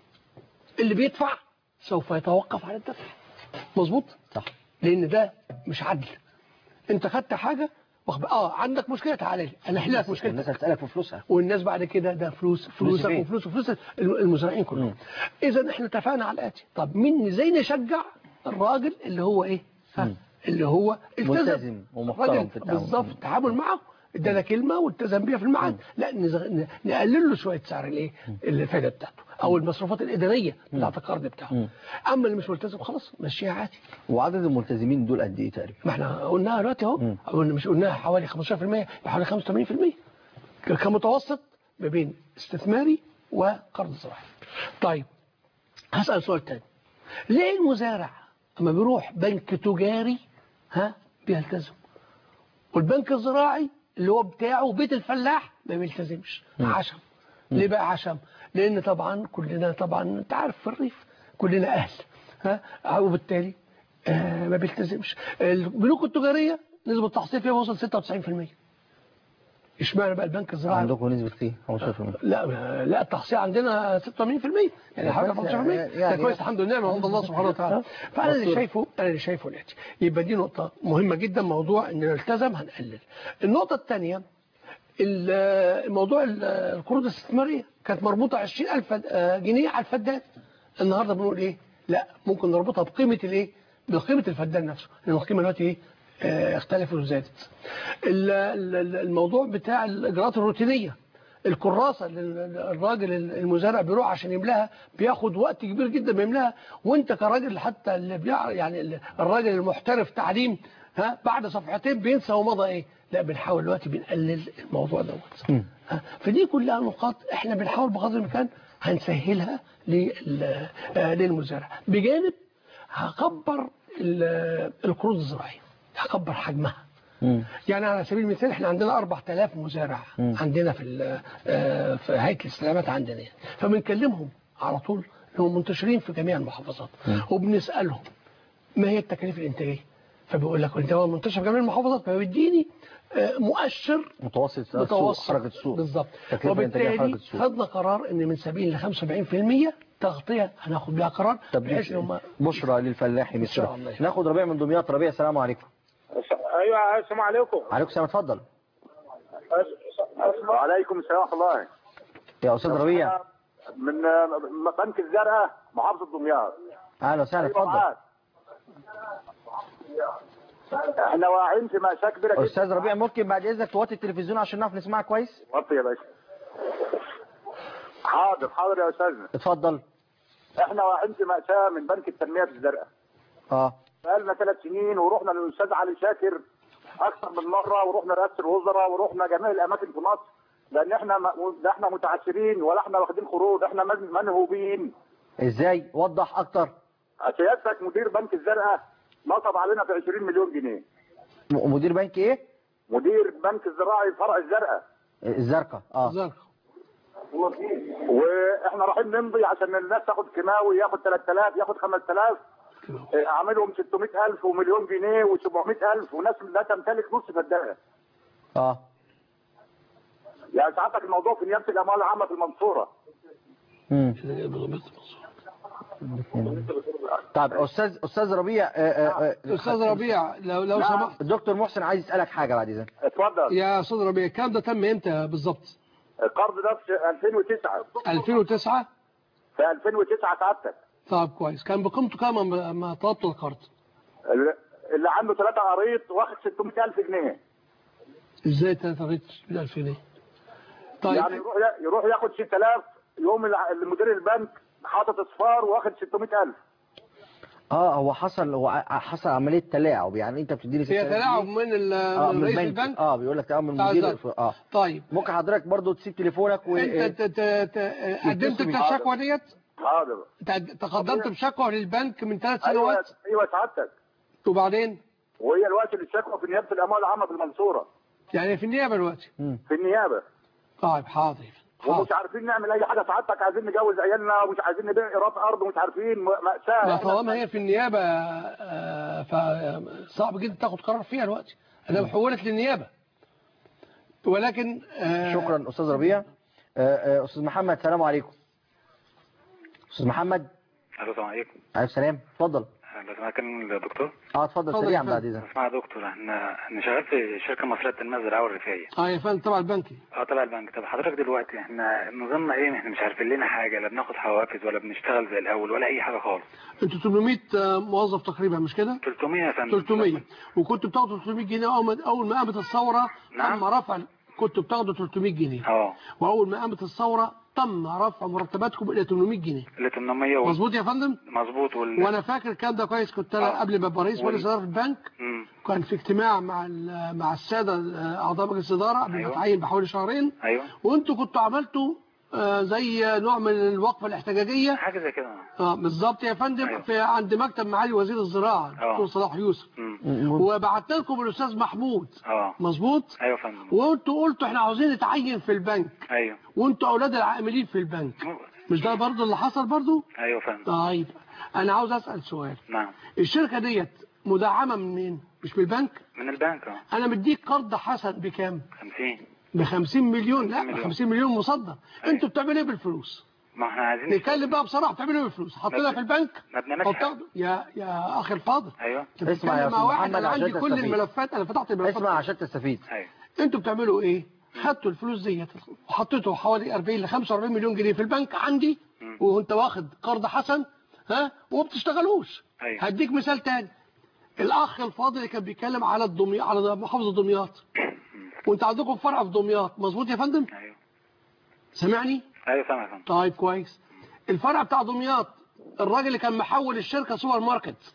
اللي بيدفع سوف يتوقف عن الدفع مظبوط صح لان ده مش عدل انت خدت حاجه واخد- اه عندك مشكله تعالى لي انا احل لك مشكلتك الناس هتسالك في فلوسها والناس بعد كده ده فلوس فلوسك فين؟ وفلوس وفلوس المزارعين كلهم اذا احنا اتفقنا على الاتي طب مين ازاي نشجع الراجل اللي هو ايه ها؟ اللي هو التزم ملتزم ومحترم الراجل في التعامل. بالظبط التعامل معه ادانا كلمه والتزم بيها في الميعاد لا نز- ن- نقلل له شويه سعر الايه الفائده بتاعته او المصروفات الاداريه بتاعت القرض بتاعه اما اللي مش ملتزم خلاص مشيها عادي وعدد الملتزمين دول قد ايه تقريبا ما احنا قلناها دلوقتي اهو قلنا مش قلناها حوالي 15% حوالي 85% ك- كمتوسط ما بين استثماري وقرض زراعي طيب هسأل سؤال تاني ليه المزارع اما بيروح بنك تجاري ها بيلتزم والبنك الزراعي اللي هو بتاعه بيت الفلاح ما بيلتزمش عشم ليه بقى عشم لان طبعا كلنا طبعا انت عارف في الريف كلنا اهل ها وبالتالي آه ما بيلتزمش البنوك التجاريه نسبه التحصيل فيها وصل 96% اشمعنى بقى البنك الزراعي عندكم نسبه ايه 15% لا لا التحصيل عندنا 86% يعني حاجه 15% يعني- ده كويس الحمد لله من عند الله سبحانه وتعالى فانا اللي شايفه انا اللي شايفه الاتي يبقى دي نقطه مهمه جدا موضوع ان نلتزم هنقلل النقطه الثانيه الموضوع ال- القروض الاستثماريه كانت مربوطه 20000 جنيه على الفدان النهارده بنقول ايه لا ممكن نربطها بقيمه الايه بقيمه الفدان نفسه لان القيمه دلوقتي ايه آه، اختلفت وزادت ال- ال- الموضوع بتاع الاجراءات الروتينيه الكراسه اللي ال- الراجل المزارع بيروح عشان يملاها بياخد وقت كبير جدا بيملاها وانت كراجل حتى اللي بيع يعني ال- الراجل المحترف تعليم ها بعد صفحتين بينسى ومضى ايه لا بنحاول دلوقتي بنقلل الموضوع دوت ها، فدي كلها نقاط احنا بنحاول بقدر الامكان هنسهلها لل- آه، للمزارع بجانب هكبر ال- القروض الزراعيه هكبر حجمها مم. يعني على سبيل المثال احنا عندنا 4000 مزارع عندنا في ال- آه، في هيئه الاستلامات عندنا يعني. فبنكلمهم على طول هم منتشرين في جميع المحافظات وبنسالهم ما هي التكاليف الانتاجيه فبيقول لك انت هو منتشر في جميع المحافظات فبيديني آه، مؤشر متوسط السوق متوسط حركه السوق بالظبط تكلفة إنتاجية حركة وبالتالي السوق. خدنا قرار ان من 70 ل 75% تغطيه هناخد بيها قرار طب بحيث ان هم بشرى للفلاح إن شاء مصر الله. ناخد ربيع من دمياط ربيع السلام عليكم ايوه السلام عليكم عليكم السلام اتفضل وعليكم السلام ورحمه الله يا استاذ ربيع من بنك الزرقاء محافظه دمياط اهلا وسهلا أيوة اتفضل معاك. احنا واعيين في مأساة كبيرة جدا استاذ ربيع ممكن بعد اذنك توطي التلفزيون عشان نعرف نسمعك كويس وطي يا باشا حاضر حاضر يا استاذنا اتفضل احنا واعيين في مأساة من بنك التنمية الزرقاء اه بقالنا ثلاث سنين ورحنا للاستاذ علي شاكر اكثر من مره ورحنا رئاسه الوزراء ورحنا جميع الاماكن في مصر لان احنا م- لا احنا متعثرين ولا احنا واخدين قروض احنا من- منهوبين ازاي وضح اكتر سيادتك مدير بنك الزرقاء نصب علينا ب 20 مليون جنيه م- مدير بنك ايه مدير بنك الزراعي فرع الزرقاء الزرقاء اه زرق واحنا رايحين نمضي عشان الناس تاخد كيماوي ياخد 3000 ياخد 5000 اه، اعملهم 600000 ومليون جنيه و700000 وناس لا تمتلك نص فدان اه يعني ساعتك الموضوع في نيابه الاموال العامه في المنصوره امم طب استاذ استاذ ربيع آه، آه، آه، استاذ ربيع لو لو نعم. سمحت الدكتور محسن عايز يسالك حاجه بعد اذنك اتفضل يا استاذ ربيع الكلام ده تم امتى بالظبط القرض ده في 2009 2009 في 2009 سعادتك طب كويس كان بقيمته كام لما لما طلبت القرض اللي- اللي عنده ثلاثة قريط واخد 600000 جنيه ازاي ثلاثة غير 1000 جنيه طيب يعني يروح يروح ياخد 6000 يوم الع- المدير البنك حاطط اصفار واخد 600000 اه هو حصل هو ع- حصل عمليه تلاعب يعني انت بتديني هي 6000 تلاعب جنيه. من ال- اه من من رئيس البنك البنك اه بيقول لك تمام من بتاع المدير الزرق. اه طيب ممكن حضرتك برضو تسيب تليفونك و انت ت- ت- ت- قدمت انت حاضر. الشكوى ديت حاضر انت تقدمت بشكوى للبنك من ثلاث ايوه سنوات ايوه سعادتك وبعدين وهي الوقت اللي الشكوى في نيابه الاموال العامه في المنصوره يعني في النيابه دلوقتي في النيابه طيب حاضر حاضر ومش عارفين نعمل اي حاجه سعادتك عايزين نجوز عيالنا ومش عايزين نبيع ايراد ارض ومش عارفين م- ماساه ما طالما هي في النيابه آه، فصعب جدا تاخد قرار فيها دلوقتي انا حولت للنيابه ولكن آه، شكرا استاذ ربيع آه، آه، استاذ محمد السلام عليكم استاذ محمد الو السلام عليكم عليكم السلام اتفضل لو سمحت كلمة الدكتور اه اتفضل اتفضل سريعا يا بعد فندم. اذنك اسمع يا دكتور احنا احنا شغال في شركه مصريه التنميه الزراعيه والريفيه اه يا فندم تبع البنكي اه تبع البنك طب حضرتك دلوقتي احنا نظامنا ايه احنا مش عارفين لنا حاجه لا بناخد حوافز ولا بنشتغل زي الاول ولا اي حاجه خالص انتوا 800 آه، موظف تقريبا مش كده 300 يا فندم 300 وكنتوا بتاخدوا 300 جنيه اول ما اول ما قامت الثوره نعم. تم رفع كنتوا بتاخدوا 300 جنيه اه واول ما قامت الثوره تم رفع مرتباتكم الى 800 جنيه ال 800 وال... مظبوط يا فندم مظبوط وال وانا فاكر الكلام ده كويس كنت انا آه. قبل ما ابقى رئيس وال- مجلس اداره البنك مم. كان في اجتماع مع ال- مع الساده آه، اعضاء مجلس الاداره قبل ما أيوة. اتعين بحوالي شهرين ايوه وانتوا كنتوا عملتوا آه، زي نوع من الوقفه الاحتجاجيه حاجه زي كده اه بالظبط يا فندم أيوة. في عند مكتب معالي وزير الزراعه الدكتور صلاح يوسف مم. وبعت لكم الاستاذ محمود اه مظبوط ايوه يا فندم وانتوا قلتوا احنا عاوزين نتعين في البنك ايوه وانتوا اولاد العاملين في البنك م- مش ده برضه اللي حصل برضه ايوه يا فندم طيب انا عاوز اسال سؤال نعم الشركه ديت مدعمه منين مش من البنك من البنك اه انا مديك قرض حسن بكام 50 ب 50 مليون لا ب مليون. 50 مليون مصدر انتوا بتعملوا ايه بالفلوس ما احنا عايزين نتكلم بقى بصراحه بتعملوا ايه بالفلوس حاطينها في البنك ما بنعملش طب حاجة. تاخدوا- يا يا اخي الفاضل ايوه انت اسمع يا بتتكلم مع أستاذ واحد محمد انا عندي عشان كل تستفيد. الملفات انا فتحت الملفات اسمع عشان تستفيد ايوه انتوا بتعملوا ايه خدتوا الفلوس ديت وحطيتوا حوالي 40 ل 45 مليون جنيه في البنك عندي وانت واخد قرض حسن ها وما بتشتغلوش أيوة. هديك مثال تاني الاخ الفاضل اللي كان بيتكلم على الدمياط على محافظه دمياط وانت عندكم فرع في دمياط مظبوط يا فندم ايوه سامعني ايوه سامع يا فندم طيب كويس الفرع بتاع دمياط الراجل اللي كان محول الشركه سوبر ماركت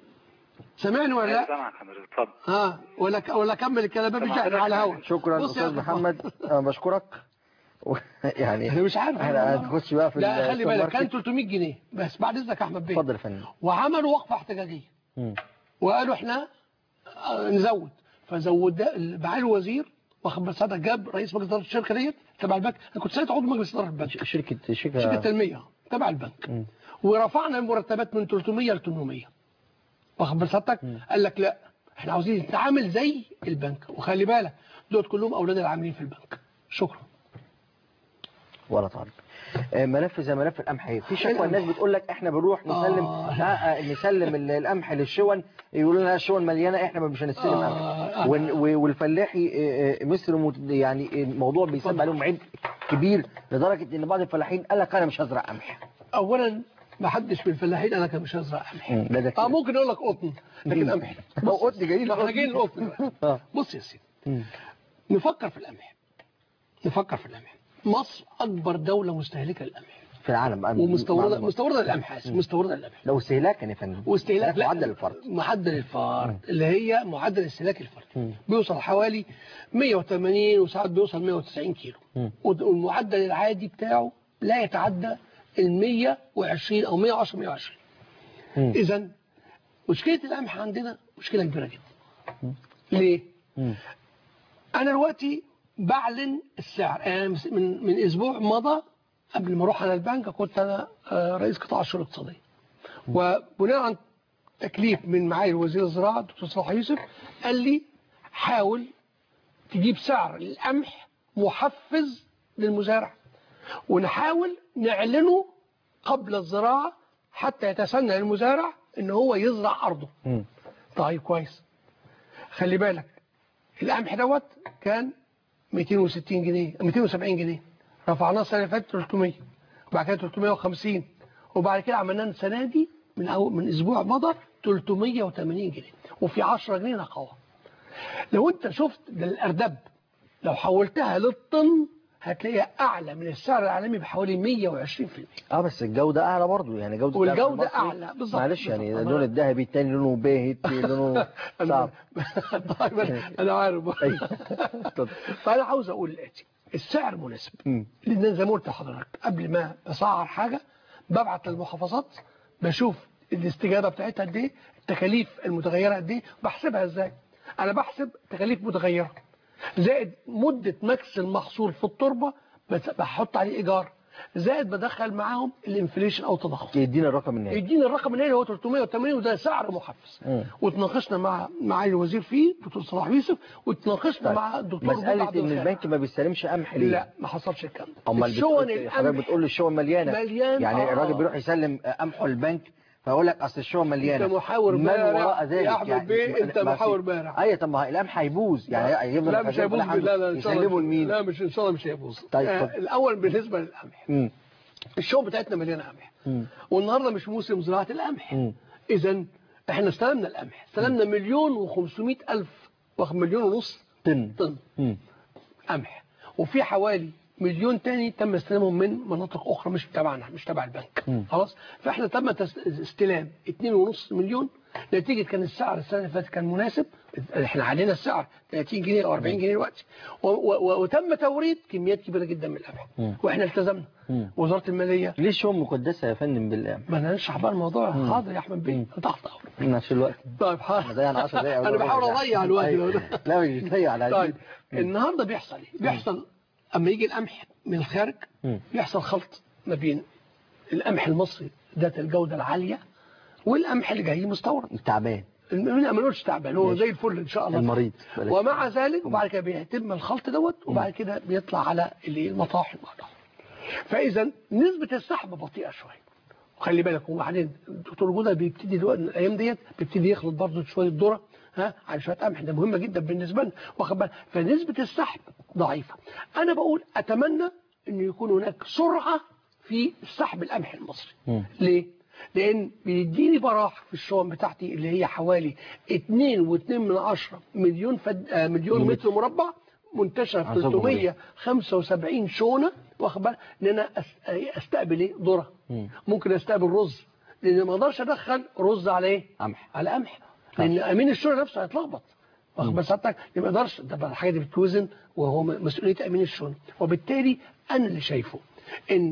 سامعني ولا ايوه لا سامعك حضرتك اتفضل ها ولا ك- ولا كمل الكلام مفيش طبعا. احنا على هوا شكرا بص يا استاذ أخي محمد انا بشكرك و- يعني انا مش عارف احنا هنخش بقى في لا خلي السوبر بالك ماركت. كان 300 جنيه بس بعد اذنك يا احمد بيه اتفضل يا فندم وعملوا وقفه احتجاجيه مم. وقالوا احنا آه، نزود فزود معالي الوزير واخد بال ساعتها جاب رئيس مجلس اداره الشركه ديت تبع البنك انا كنت ساعتها عضو مجلس اداره البنك ش- شركة شركه شركة تنميه تبع البنك ورفعنا المرتبات من 300 ل 800 واخد بال سعادتك قال لك لا احنا عاوزين نتعامل زي البنك وخلي بالك دول كلهم اولاد العاملين في البنك شكرا ولا طالب آه، ملف زي ملف القمح في شكوى الناس بتقول لك احنا بنروح نسلم آه. آه. آه نسلم ال- القمح للشون يقولوا لنا الشون مليانه احنا مش هنستلم آه. قمح وال- و- والفلاحي آه، آه، مصر مت- يعني الموضوع بيسبب عليهم عبء كبير لدرجه ان بعض الفلاحين قال لك انا مش هزرع قمح اولا ما حدش من الفلاحين انا كان مش هزرع قمح مم، ده ده كده. اه ممكن اقول لك قطن لكن قمح هو قطن جاي لي احنا جايين القطن بقى. اه بص يا سيدي مم. نفكر في القمح نفكر في القمح مصر اكبر دوله مستهلكه للقمح في العالم ومستورده معلومة. مستورده للقمح آسف، مستورده للقمح لو استهلاكا يا فندم واستهلاك لا، معدل الفرد معدل الفرد اللي هي معدل استهلاك الفرد مم. بيوصل حوالي 180 وساعات بيوصل 190 كيلو مم. والمعدل العادي بتاعه لا يتعدى ال 120 او 110 120 مم. اذا مشكله القمح عندنا مشكله كبيره جدا ليه مم. انا دلوقتي بعلن السعر أنا من من اسبوع مضى قبل ما اروح على البنك كنت انا آه، رئيس قطاع الشؤون الاقتصاديه وبناء عن تكليف من معالي وزير الزراعه الدكتور صلاح يوسف قال لي حاول تجيب سعر القمح محفز للمزارع ونحاول نعلنه قبل الزراعه حتى يتسنى المزارع ان هو يزرع ارضه مم. طيب كويس خلي بالك القمح دوت كان 260 جنيه 270 جنيه رفعناه السنه اللي فاتت 300 وبعد كده 350 وبعد كده عملناه السنه دي من أول من اسبوع مضى 380 جنيه وفي 10 جنيه نقاوه لو انت شفت ده الاردب لو حولتها للطن هتلاقيها اعلى من السعر العالمي بحوالي 120% اه بس الجودة اعلى برضو يعني جودة والجودة القمح المصري- أعلى، بالظبط، معلش يعني بالظبط. اللون الذهبي التاني لونه باهت لونه صعب طيب أنا- انا عارف أيوة. اتفضل. فانا عاوز اقول الاتي السعر مناسب مم. لان زي ما قلت لحضرتك قبل ما اسعر حاجه ببعت للمحافظات بشوف الاستجابه بتاعتها قد ايه التكاليف المتغيره قد ايه بحسبها ازاي انا بحسب تكاليف متغيره زائد مده مكس المحصول في التربه بس بحط عليه ايجار زائد بدخل معاهم الانفليشن او التضخم يدينا الرقم النهائي يدينا الرقم النهائي هو 380 وده سعر محفز مم. وتناقشنا مع معالي الوزير فيه دكتور صلاح يوسف وتناقشنا مع الدكتور جود مسألة عبد ان الخالق. البنك ما بيستلمش قمح ليه لا ما حصلش الكلام ده امال الشون بتقول- حضرتك القمح بتقول لي الشون مليانة مليان، يعني آه. الراجل بيروح يسلم قمحه البنك فيقول لك اصل الشون مليانة انت محاور من بارع وراء ذلك يا أحمد بيه، أنت ما في- محاور بارع. ايوه طب ما القمح هيبوظ يعني هيفضل لا مش هيبوظ لا لا إن شاء الله يسلموا مش- لمين لا مش ان شاء الله مش هيبوظ طيب، آه اتفضل. الاول بالنسبه للقمح مم. الشون بتاعتنا مليانه قمح مم. والنهارده مش موسم زراعه القمح مم. اذا احنا استلمنا القمح استلمنا مليون و500 الف واخد مليون ونص طن طن مم. قمح وفي حوالي مليون تاني تم استلامهم من مناطق اخرى مش تبعنا مش تبع البنك مم. خلاص فاحنا تم تس- استلام 2.5 مليون نتيجه كان السعر السنه اللي فاتت كان مناسب احنا علينا السعر 30 جنيه او 40 جنيه دلوقتي و- و- وتم توريد كميات كبيره جدا من القمح مم. واحنا التزمنا مم. وزاره الماليه ليه الشون مقدسة يا فندم بالقمح ما انا نشرح بقى الموضوع حاضر يا احمد بيه تحت امرك نفس الوقت طيب حاضر ضيعنا 10 دقايق انا بحاول اضيع الوقت أيوة. ده. لا مش بتضيع على طيب النهارده بيحصل ايه؟ بيحصل اما يجي القمح من الخارج مم. بيحصل خلط ما بين القمح المصري ذات الجوده العاليه والقمح اللي جاي مستورد تعبان ما نقولش تعبان هو ماشي. زي الفل ان شاء الله المريض بلاش. ومع ذلك وبعد كده بيتم الخلط دوت وبعد كده بيطلع على اللي المطاحن بعدها فاذا نسبه السحب بطيئه شويه وخلي بالك وبعدين الدكتور جوده بيبتدي دلوقتي الايام ديت بيبتدي يخلط برضه شويه ذره ها على شويه قمح ده مهمه جدا بالنسبه لنا واخد بالك فنسبه السحب ضعيفه انا بقول اتمنى ان يكون هناك سرعه في سحب القمح المصري مم. ليه؟ لأن بيديني براح في الشون بتاعتي اللي هي حوالي 2.2 من عشرة مليون فد... آه، مليون مم. متر مربع منتشرة في عن الجمهورية. 375 شونة واخد بالك ان انا أس- آه، استقبل ايه ذره مم. ممكن استقبل رز لان ما اقدرش ادخل رز على ايه قمح على قمح لان امين الشونه نفسه هيتلخبط واخد بال سعادتك ما يقدرش ده بقى الحاجه دي بتوزن وهو م- مسؤوليه امين الشونه وبالتالي انا اللي شايفه ان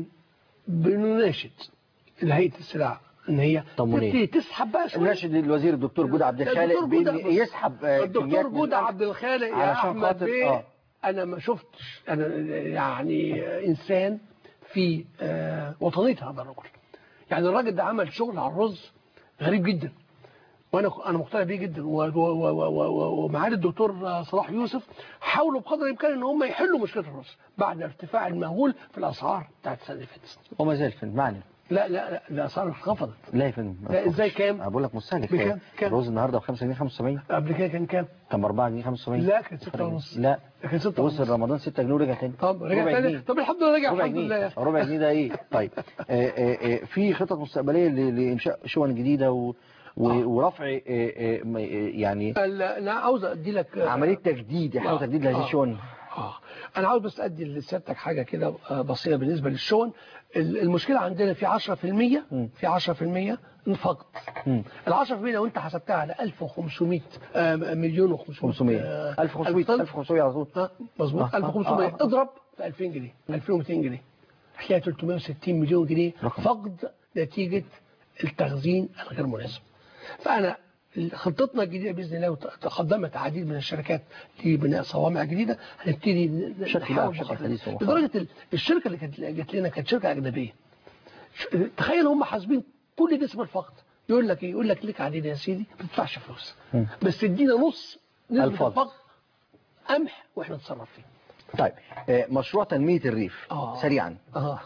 بنناشد هيئه السلع ان هي طمنين. تبتدي تسحب بقى شويه ناشد الوزير الدكتور جود عبد لا، الخالق الدكتور جودة بإن بس- يسحب آه، كميات الدكتور من جودة القمح عبد الخالق يا علشان احمد خاطر- بيه آه. انا ما شفتش انا يعني انسان في آه، وطنيه هذا الرجل يعني الراجل ده عمل شغل على الرز غريب جدا وانا انا مقتنع بيه جدا و- و- و- و- و- ومعالي الدكتور صلاح يوسف حاولوا بقدر الامكان ان هم يحلوا مشكله الرز بعد ارتفاع المهول في الاسعار بتاعت السنه اللي فاتت وما زال في المعنى لا لا لا الاسعار انخفضت لا يا فندم ما لا، تخافش. إزاي كام؟ أنا بقول لك مستهلك بكام؟ كام؟ الرز النهارده ب 5 جنيه 75 قبل كده كان كام؟ كان ب 4 جنيه 75 لا كان 6 ونص لا كان 6 ونص وصل رمضان 6 جنيه ورجع تاني طب رجع ربع تاني جنيه. طب الحمد لله رجع ربع الحمد لله جنيه ربع جنيه ده ايه طيب آه، آه، آه، في خطط مستقبليه ل- لانشاء شون جديده و... و... آه. ورفع آه، آه، م- آه، يعني لا، انا عاوز ادي لك عمليه تجديد يحاول آه. تجديد لهذه آه. الشون اه انا عاوز بس ادي لسيادتك حاجه كده آه، بسيطه بالنسبه للشون ال- المشكله عندنا في 10% مم. في 10% فقط مم. ال 10% لو انت حسبتها على 1500 آه، مليون و500 500 1500 1500 على طول مظبوط آه، آه، 1500 آه، آه. اضرب في 2000 جنيه 2200 جنيه هتلاقي 360 مليون جنيه رقم. فقد نتيجه التخزين الغير مناسب فانا خطتنا الجديده باذن الله وتقدمت عديد من الشركات لبناء صوامع جديده هنبتدي ن- بشكل بقى، نحاول بشكل بقدر- حديث ومحترم. لدرجه ال- الشركه اللي كانت جت لنا كانت شركه اجنبيه ش- تخيل هم حاسبين كل نسبه الفقد يقول لك ايه يقول لك ليك علينا يا سيدي ما تدفعش فلوس مم. بس ادينا نص نسبه الفقد. الفقد قمح واحنا نتصرف فيه طيب آه، مشروع تنميه الريف آه. سريعا اه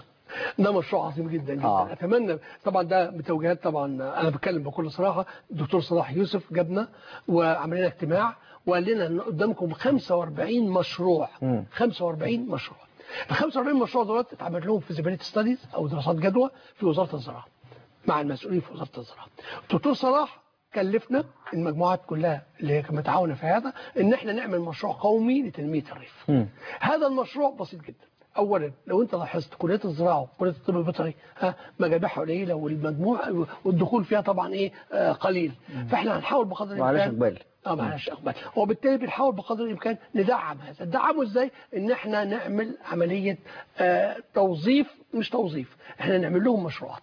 ده مشروع عظيم جدا جدا آه. آه. اتمنى طبعا ده بتوجيهات طبعا انا بتكلم بكل صراحه الدكتور صلاح يوسف جابنا وعمل لنا اجتماع وقال لنا ان قدامكم 45 مشروع مم. 45 مشروع ال 45 مشروع دولت اتعمل لهم فيزيبيليتي ستاديز او دراسات جدوى في وزاره الزراعه مع المسؤولين في وزاره الزراعه الدكتور صلاح كلفنا المجموعات كلها اللي هي كانت متعاونه في هذا ان احنا نعمل مشروع قومي لتنميه الريف مم. هذا المشروع بسيط جدا اولا لو انت لاحظت كليه الزراعه وكليه الطب البيطري ها مجاميعها قليله والمجموع والدخول فيها طبعا ايه آه قليل فاحنا هنحاول بقدر معلش الامكان اقبال اه معلش اقبال وبالتالي بنحاول بقدر الامكان ندعم هذا ندعمه ازاي ان احنا نعمل عمليه آه توظيف مش توظيف احنا نعمل لهم مشروعات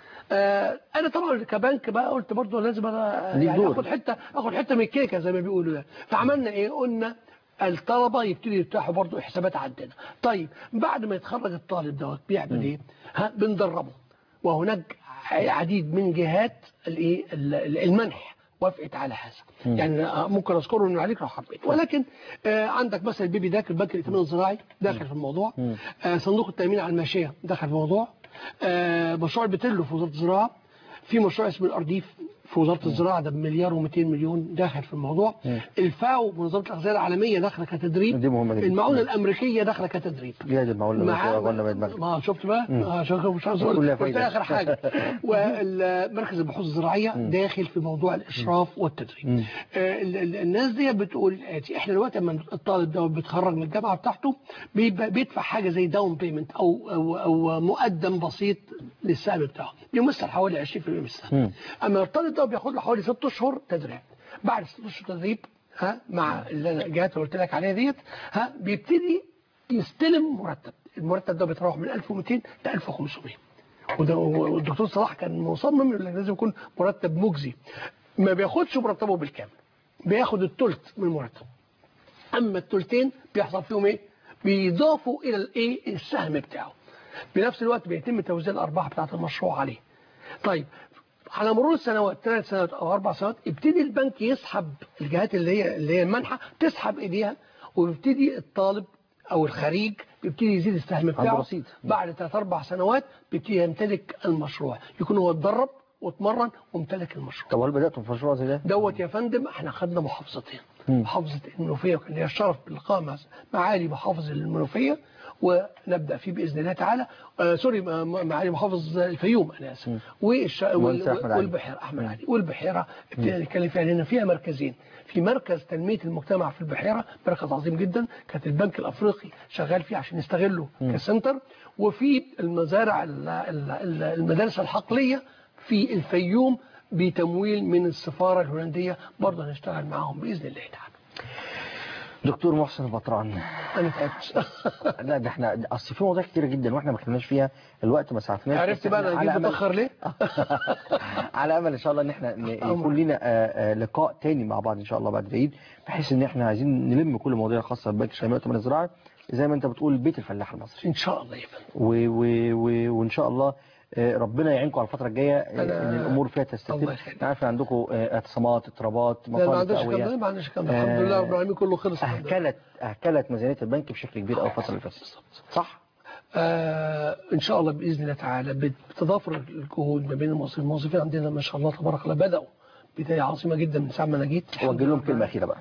آه انا طبعا كبنك بقى قلت برضه لازم انا ليك يعني دور. اخد حته اخد حته من الكيكه زي ما بيقولوا يعني فعملنا ايه قلنا الطلبه يبتدوا يفتحوا برضه حسابات عندنا طيب بعد ما يتخرج الطالب دوت بيعمل ايه ها بندربه وهناك عديد من جهات الايه ال- ال- المنح وافقت على هذا يعني آه، ممكن اذكره انه عليك لو حبيت ولكن آه عندك مثلا البيبي داك البنك الائتمان الزراعي داخل في الموضوع آه صندوق التامين على الماشيه داخل في الموضوع آه مشروع البتلو في وزاره الزراعه في مشروع اسمه الارديف في وزاره الزراعه ده بمليار و200 مليون داخل في الموضوع الفاو منظمه الاغذيه العالميه داخله كتدريب دي مهمة جدا. المعونه الامريكيه داخله كتدريب جهاز المعول مع قلنا ما يدمغ ما شفت بقى اه شوف مش عاوز كلها اقول قلت فايدة. اخر حاجه ومركز البحوث الزراعيه داخل في موضوع الاشراف والتدريب آه ال- ال- الناس دي بتقول الاتي احنا دلوقتي لما الطالب ده بيتخرج من الجامعه بتاعته بيبقى بيدفع حاجه زي داون بيمنت او او او مقدم بسيط للسهم بتاعه بيمثل حوالي 20% من السهم اما الطالب ده بياخد له حوالي 6 اشهر تدريب بعد 6 اشهر تدريب ها مع اللي أنا- الجهات اللي قلت لك عليها ديت ها بيبتدي يستلم مرتب المرتب ده بيتراوح من 1200 ل 1500 وده والدكتور صلاح كان مصمم يقول لك لازم يكون مرتب مجزي ما بياخدش مرتبه بالكامل بياخد الثلث من المرتب اما الثلثين بيحصل فيهم ايه بيضافوا الى الايه السهم بتاعه بنفس الوقت بيتم توزيع الارباح بتاعه المشروع عليه طيب على مرور السنوات ثلاث سنوات او اربع سنوات يبتدي البنك يسحب الجهات اللي هي اللي هي المنحه تسحب ايديها ويبتدي الطالب او الخريج بيبتدي يزيد السهم بتاعه رصيد. بعد ثلاث اربع سنوات بيبتدي يمتلك المشروع يكون هو اتدرب واتمرن وامتلك المشروع طب هل بداتوا في مشروع زي ده؟ دوت يا فندم احنا خدنا محافظتين محافظة المنوفية وكان لي الشرف باللقاء مع معالي محافظ المنوفية ونبدأ فيه بإذن الله تعالى آه سوري ما- ما- معالي محافظ الفيوم أنا آسف والش... مهندس أحمد وال... علي. والبحيرة أحمد علي والبحيرة ابتدينا نتكلم فيها لأن فيها مركزين في مركز تنمية المجتمع في البحيرة مركز عظيم جدا كانت البنك الأفريقي شغال فيه عشان يستغله كسنتر وفي المزارع ال- ال- ال- المدارس الحقلية في الفيوم بتمويل من السفارة الهولندية برضه هنشتغل معاهم بإذن الله تعالى دكتور محسن البطران أنا تعبت لا ده احنا ده اصل في مواضيع كتيره جدا واحنا ما اتكلمناش فيها الوقت ما سعفناش عرفت بس بقى إحنا أنا على جيت أمل- متأخر ليه؟ على امل ان شاء الله ان احنا ن- أمر. يكون لنا آه، آه، لقاء تاني مع بعض ان شاء الله بعد العيد بحيث ان احنا عايزين نلم كل المواضيع الخاصه ببنك الشاميه والتموين الزراعي زي ما انت بتقول بيت الفلاح المصري إن شاء الله يا فندم و و و وان شاء الله آه، ربنا يعينكم على الفتره الجايه آه، أنا- ان الامور فيها الله تستتب يخليك. انا عارف إن عندكم آه، اعتصامات اضطرابات لا ما مصالح عندناش تقويه كلام ما عندناش كلام آه، الحمد لله رب العالمين كله خلص الحمد لله. اهكلت اهكلت ميزانيه البنك بشكل كبير قوي الفتره اللي فاتت صح آه ان شاء الله باذن الله تعالى بتضافر الجهود ما بين الموظفين الموظفين عندنا ما شاء الله تبارك الله بداوا بدايه عظيمه جدا من ساعه ما انا جيت وجه لهم كلمه اخيره بقى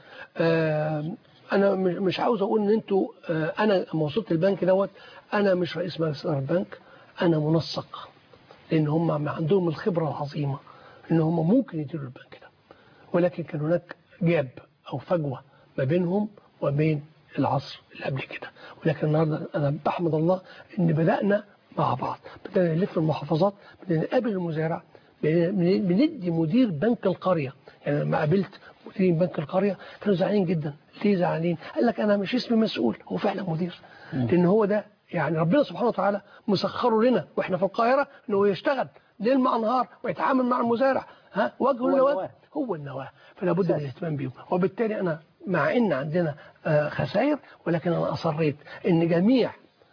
آه انا مش مش عاوز اقول ان انتوا آه انا لما وصلت البنك دوت انا مش رئيس مجلس اداره البنك انا منسق لان هم عندهم الخبره العظيمه ان هم ممكن يديروا البنك ده ولكن كان هناك جاب او فجوه ما بينهم وبين العصر اللي قبل كده ولكن النهارده انا بحمد الله ان بدانا مع بعض بدانا نلف المحافظات بدانا نقابل المزارع بن- بندي مدير بنك القريه يعني لما قابلت مديرين بنك القريه كانوا زعلانين جدا ليه زعلانين؟ قال لك انا مش اسمي مسؤول هو فعلا مدير لان هو ده يعني ربنا سبحانه وتعالى مسخره لنا واحنا في القاهره انه يشتغل ليل مع نهار ويتعامل مع المزارع ها وجهه هو النواه النواة. هو النواة فلا بد من الاهتمام بيهم وبالتالي أنا مع إن عندنا آه، خسائر ولكن أنا أصريت إن جميع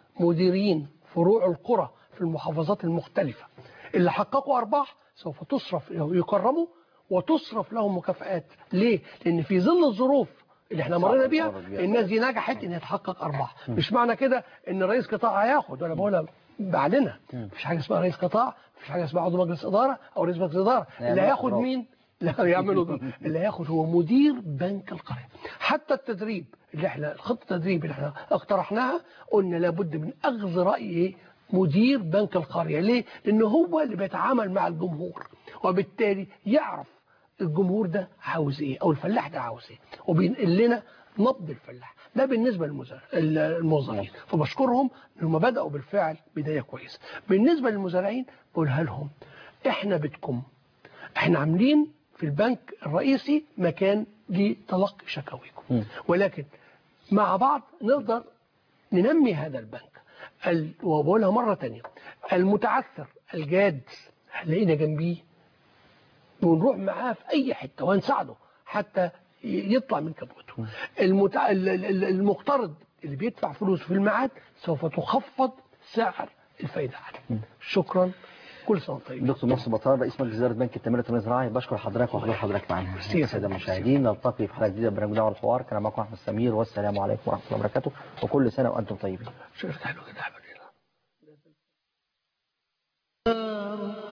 مديرين فروع القرى في المحافظات المختلفة اللي حققوا أرباح سوف تصرف يكرموا وتصرف لهم مكافآت ليه؟ لأن في ظل الظروف اللي احنا مرينا بيها صعبة كبيرة. الناس دي نجحت ان هي تحقق ارباح مش معنى كده ان رئيس قطاع هياخد وانا بقولها بعدنا مفيش حاجه اسمها رئيس قطاع مفيش حاجه اسمها عضو مجلس اداره او رئيس مجلس اداره اللي يعملوا هياخد إضراب. مين لا يعملوا ده اللي هياخد هو مدير بنك القرية حتى التدريب اللي احنا خطة التدريب اللي احنا اقترحناها قلنا لابد من اخذ رأي إيه؟ مدير بنك القرية ليه؟ لأن هو اللي بيتعامل مع الجمهور وبالتالي يعرف الجمهور ده عاوز ايه او الفلاح ده عاوز ايه وبينقل لنا نبض الفلاح ده بالنسبة للمزارع الموظفين فبشكرهم ان هم بدأوا بالفعل بداية كويسة بالنسبة للمزارعين بقولها لهم احنا بدكم احنا عاملين في البنك الرئيسي مكان لتلقي شكاويكم ولكن مع بعض نقدر ننمي هذا البنك ال- وبقولها مرة تانية المتعثر الجاد هنلاقينا جنبيه ونروح معاه في أي حتة وهنساعده حتى ي- يطلع من كبوته المتع... ال- ال- المقترض اللي بيدفع فلوسه في الميعاد سوف تخفض سعر الفايدة عليه شكرا كل سنة وأنت طيب دكتور محسن بطار رئيس مجلس اداره بنك التنميه التنميه الزراعي بشكر حضرتك وحضور حضرتك معنا ميرسي يا الساده فندم. المشاهدين نلتقي في حلقه جديده من برنامج دعوه الحوار كان معكم احمد سمير والسلام عليكم ورحمه الله وبركاته وكل سنه وانتم طيبين شكرا حلو كده يا حبيبي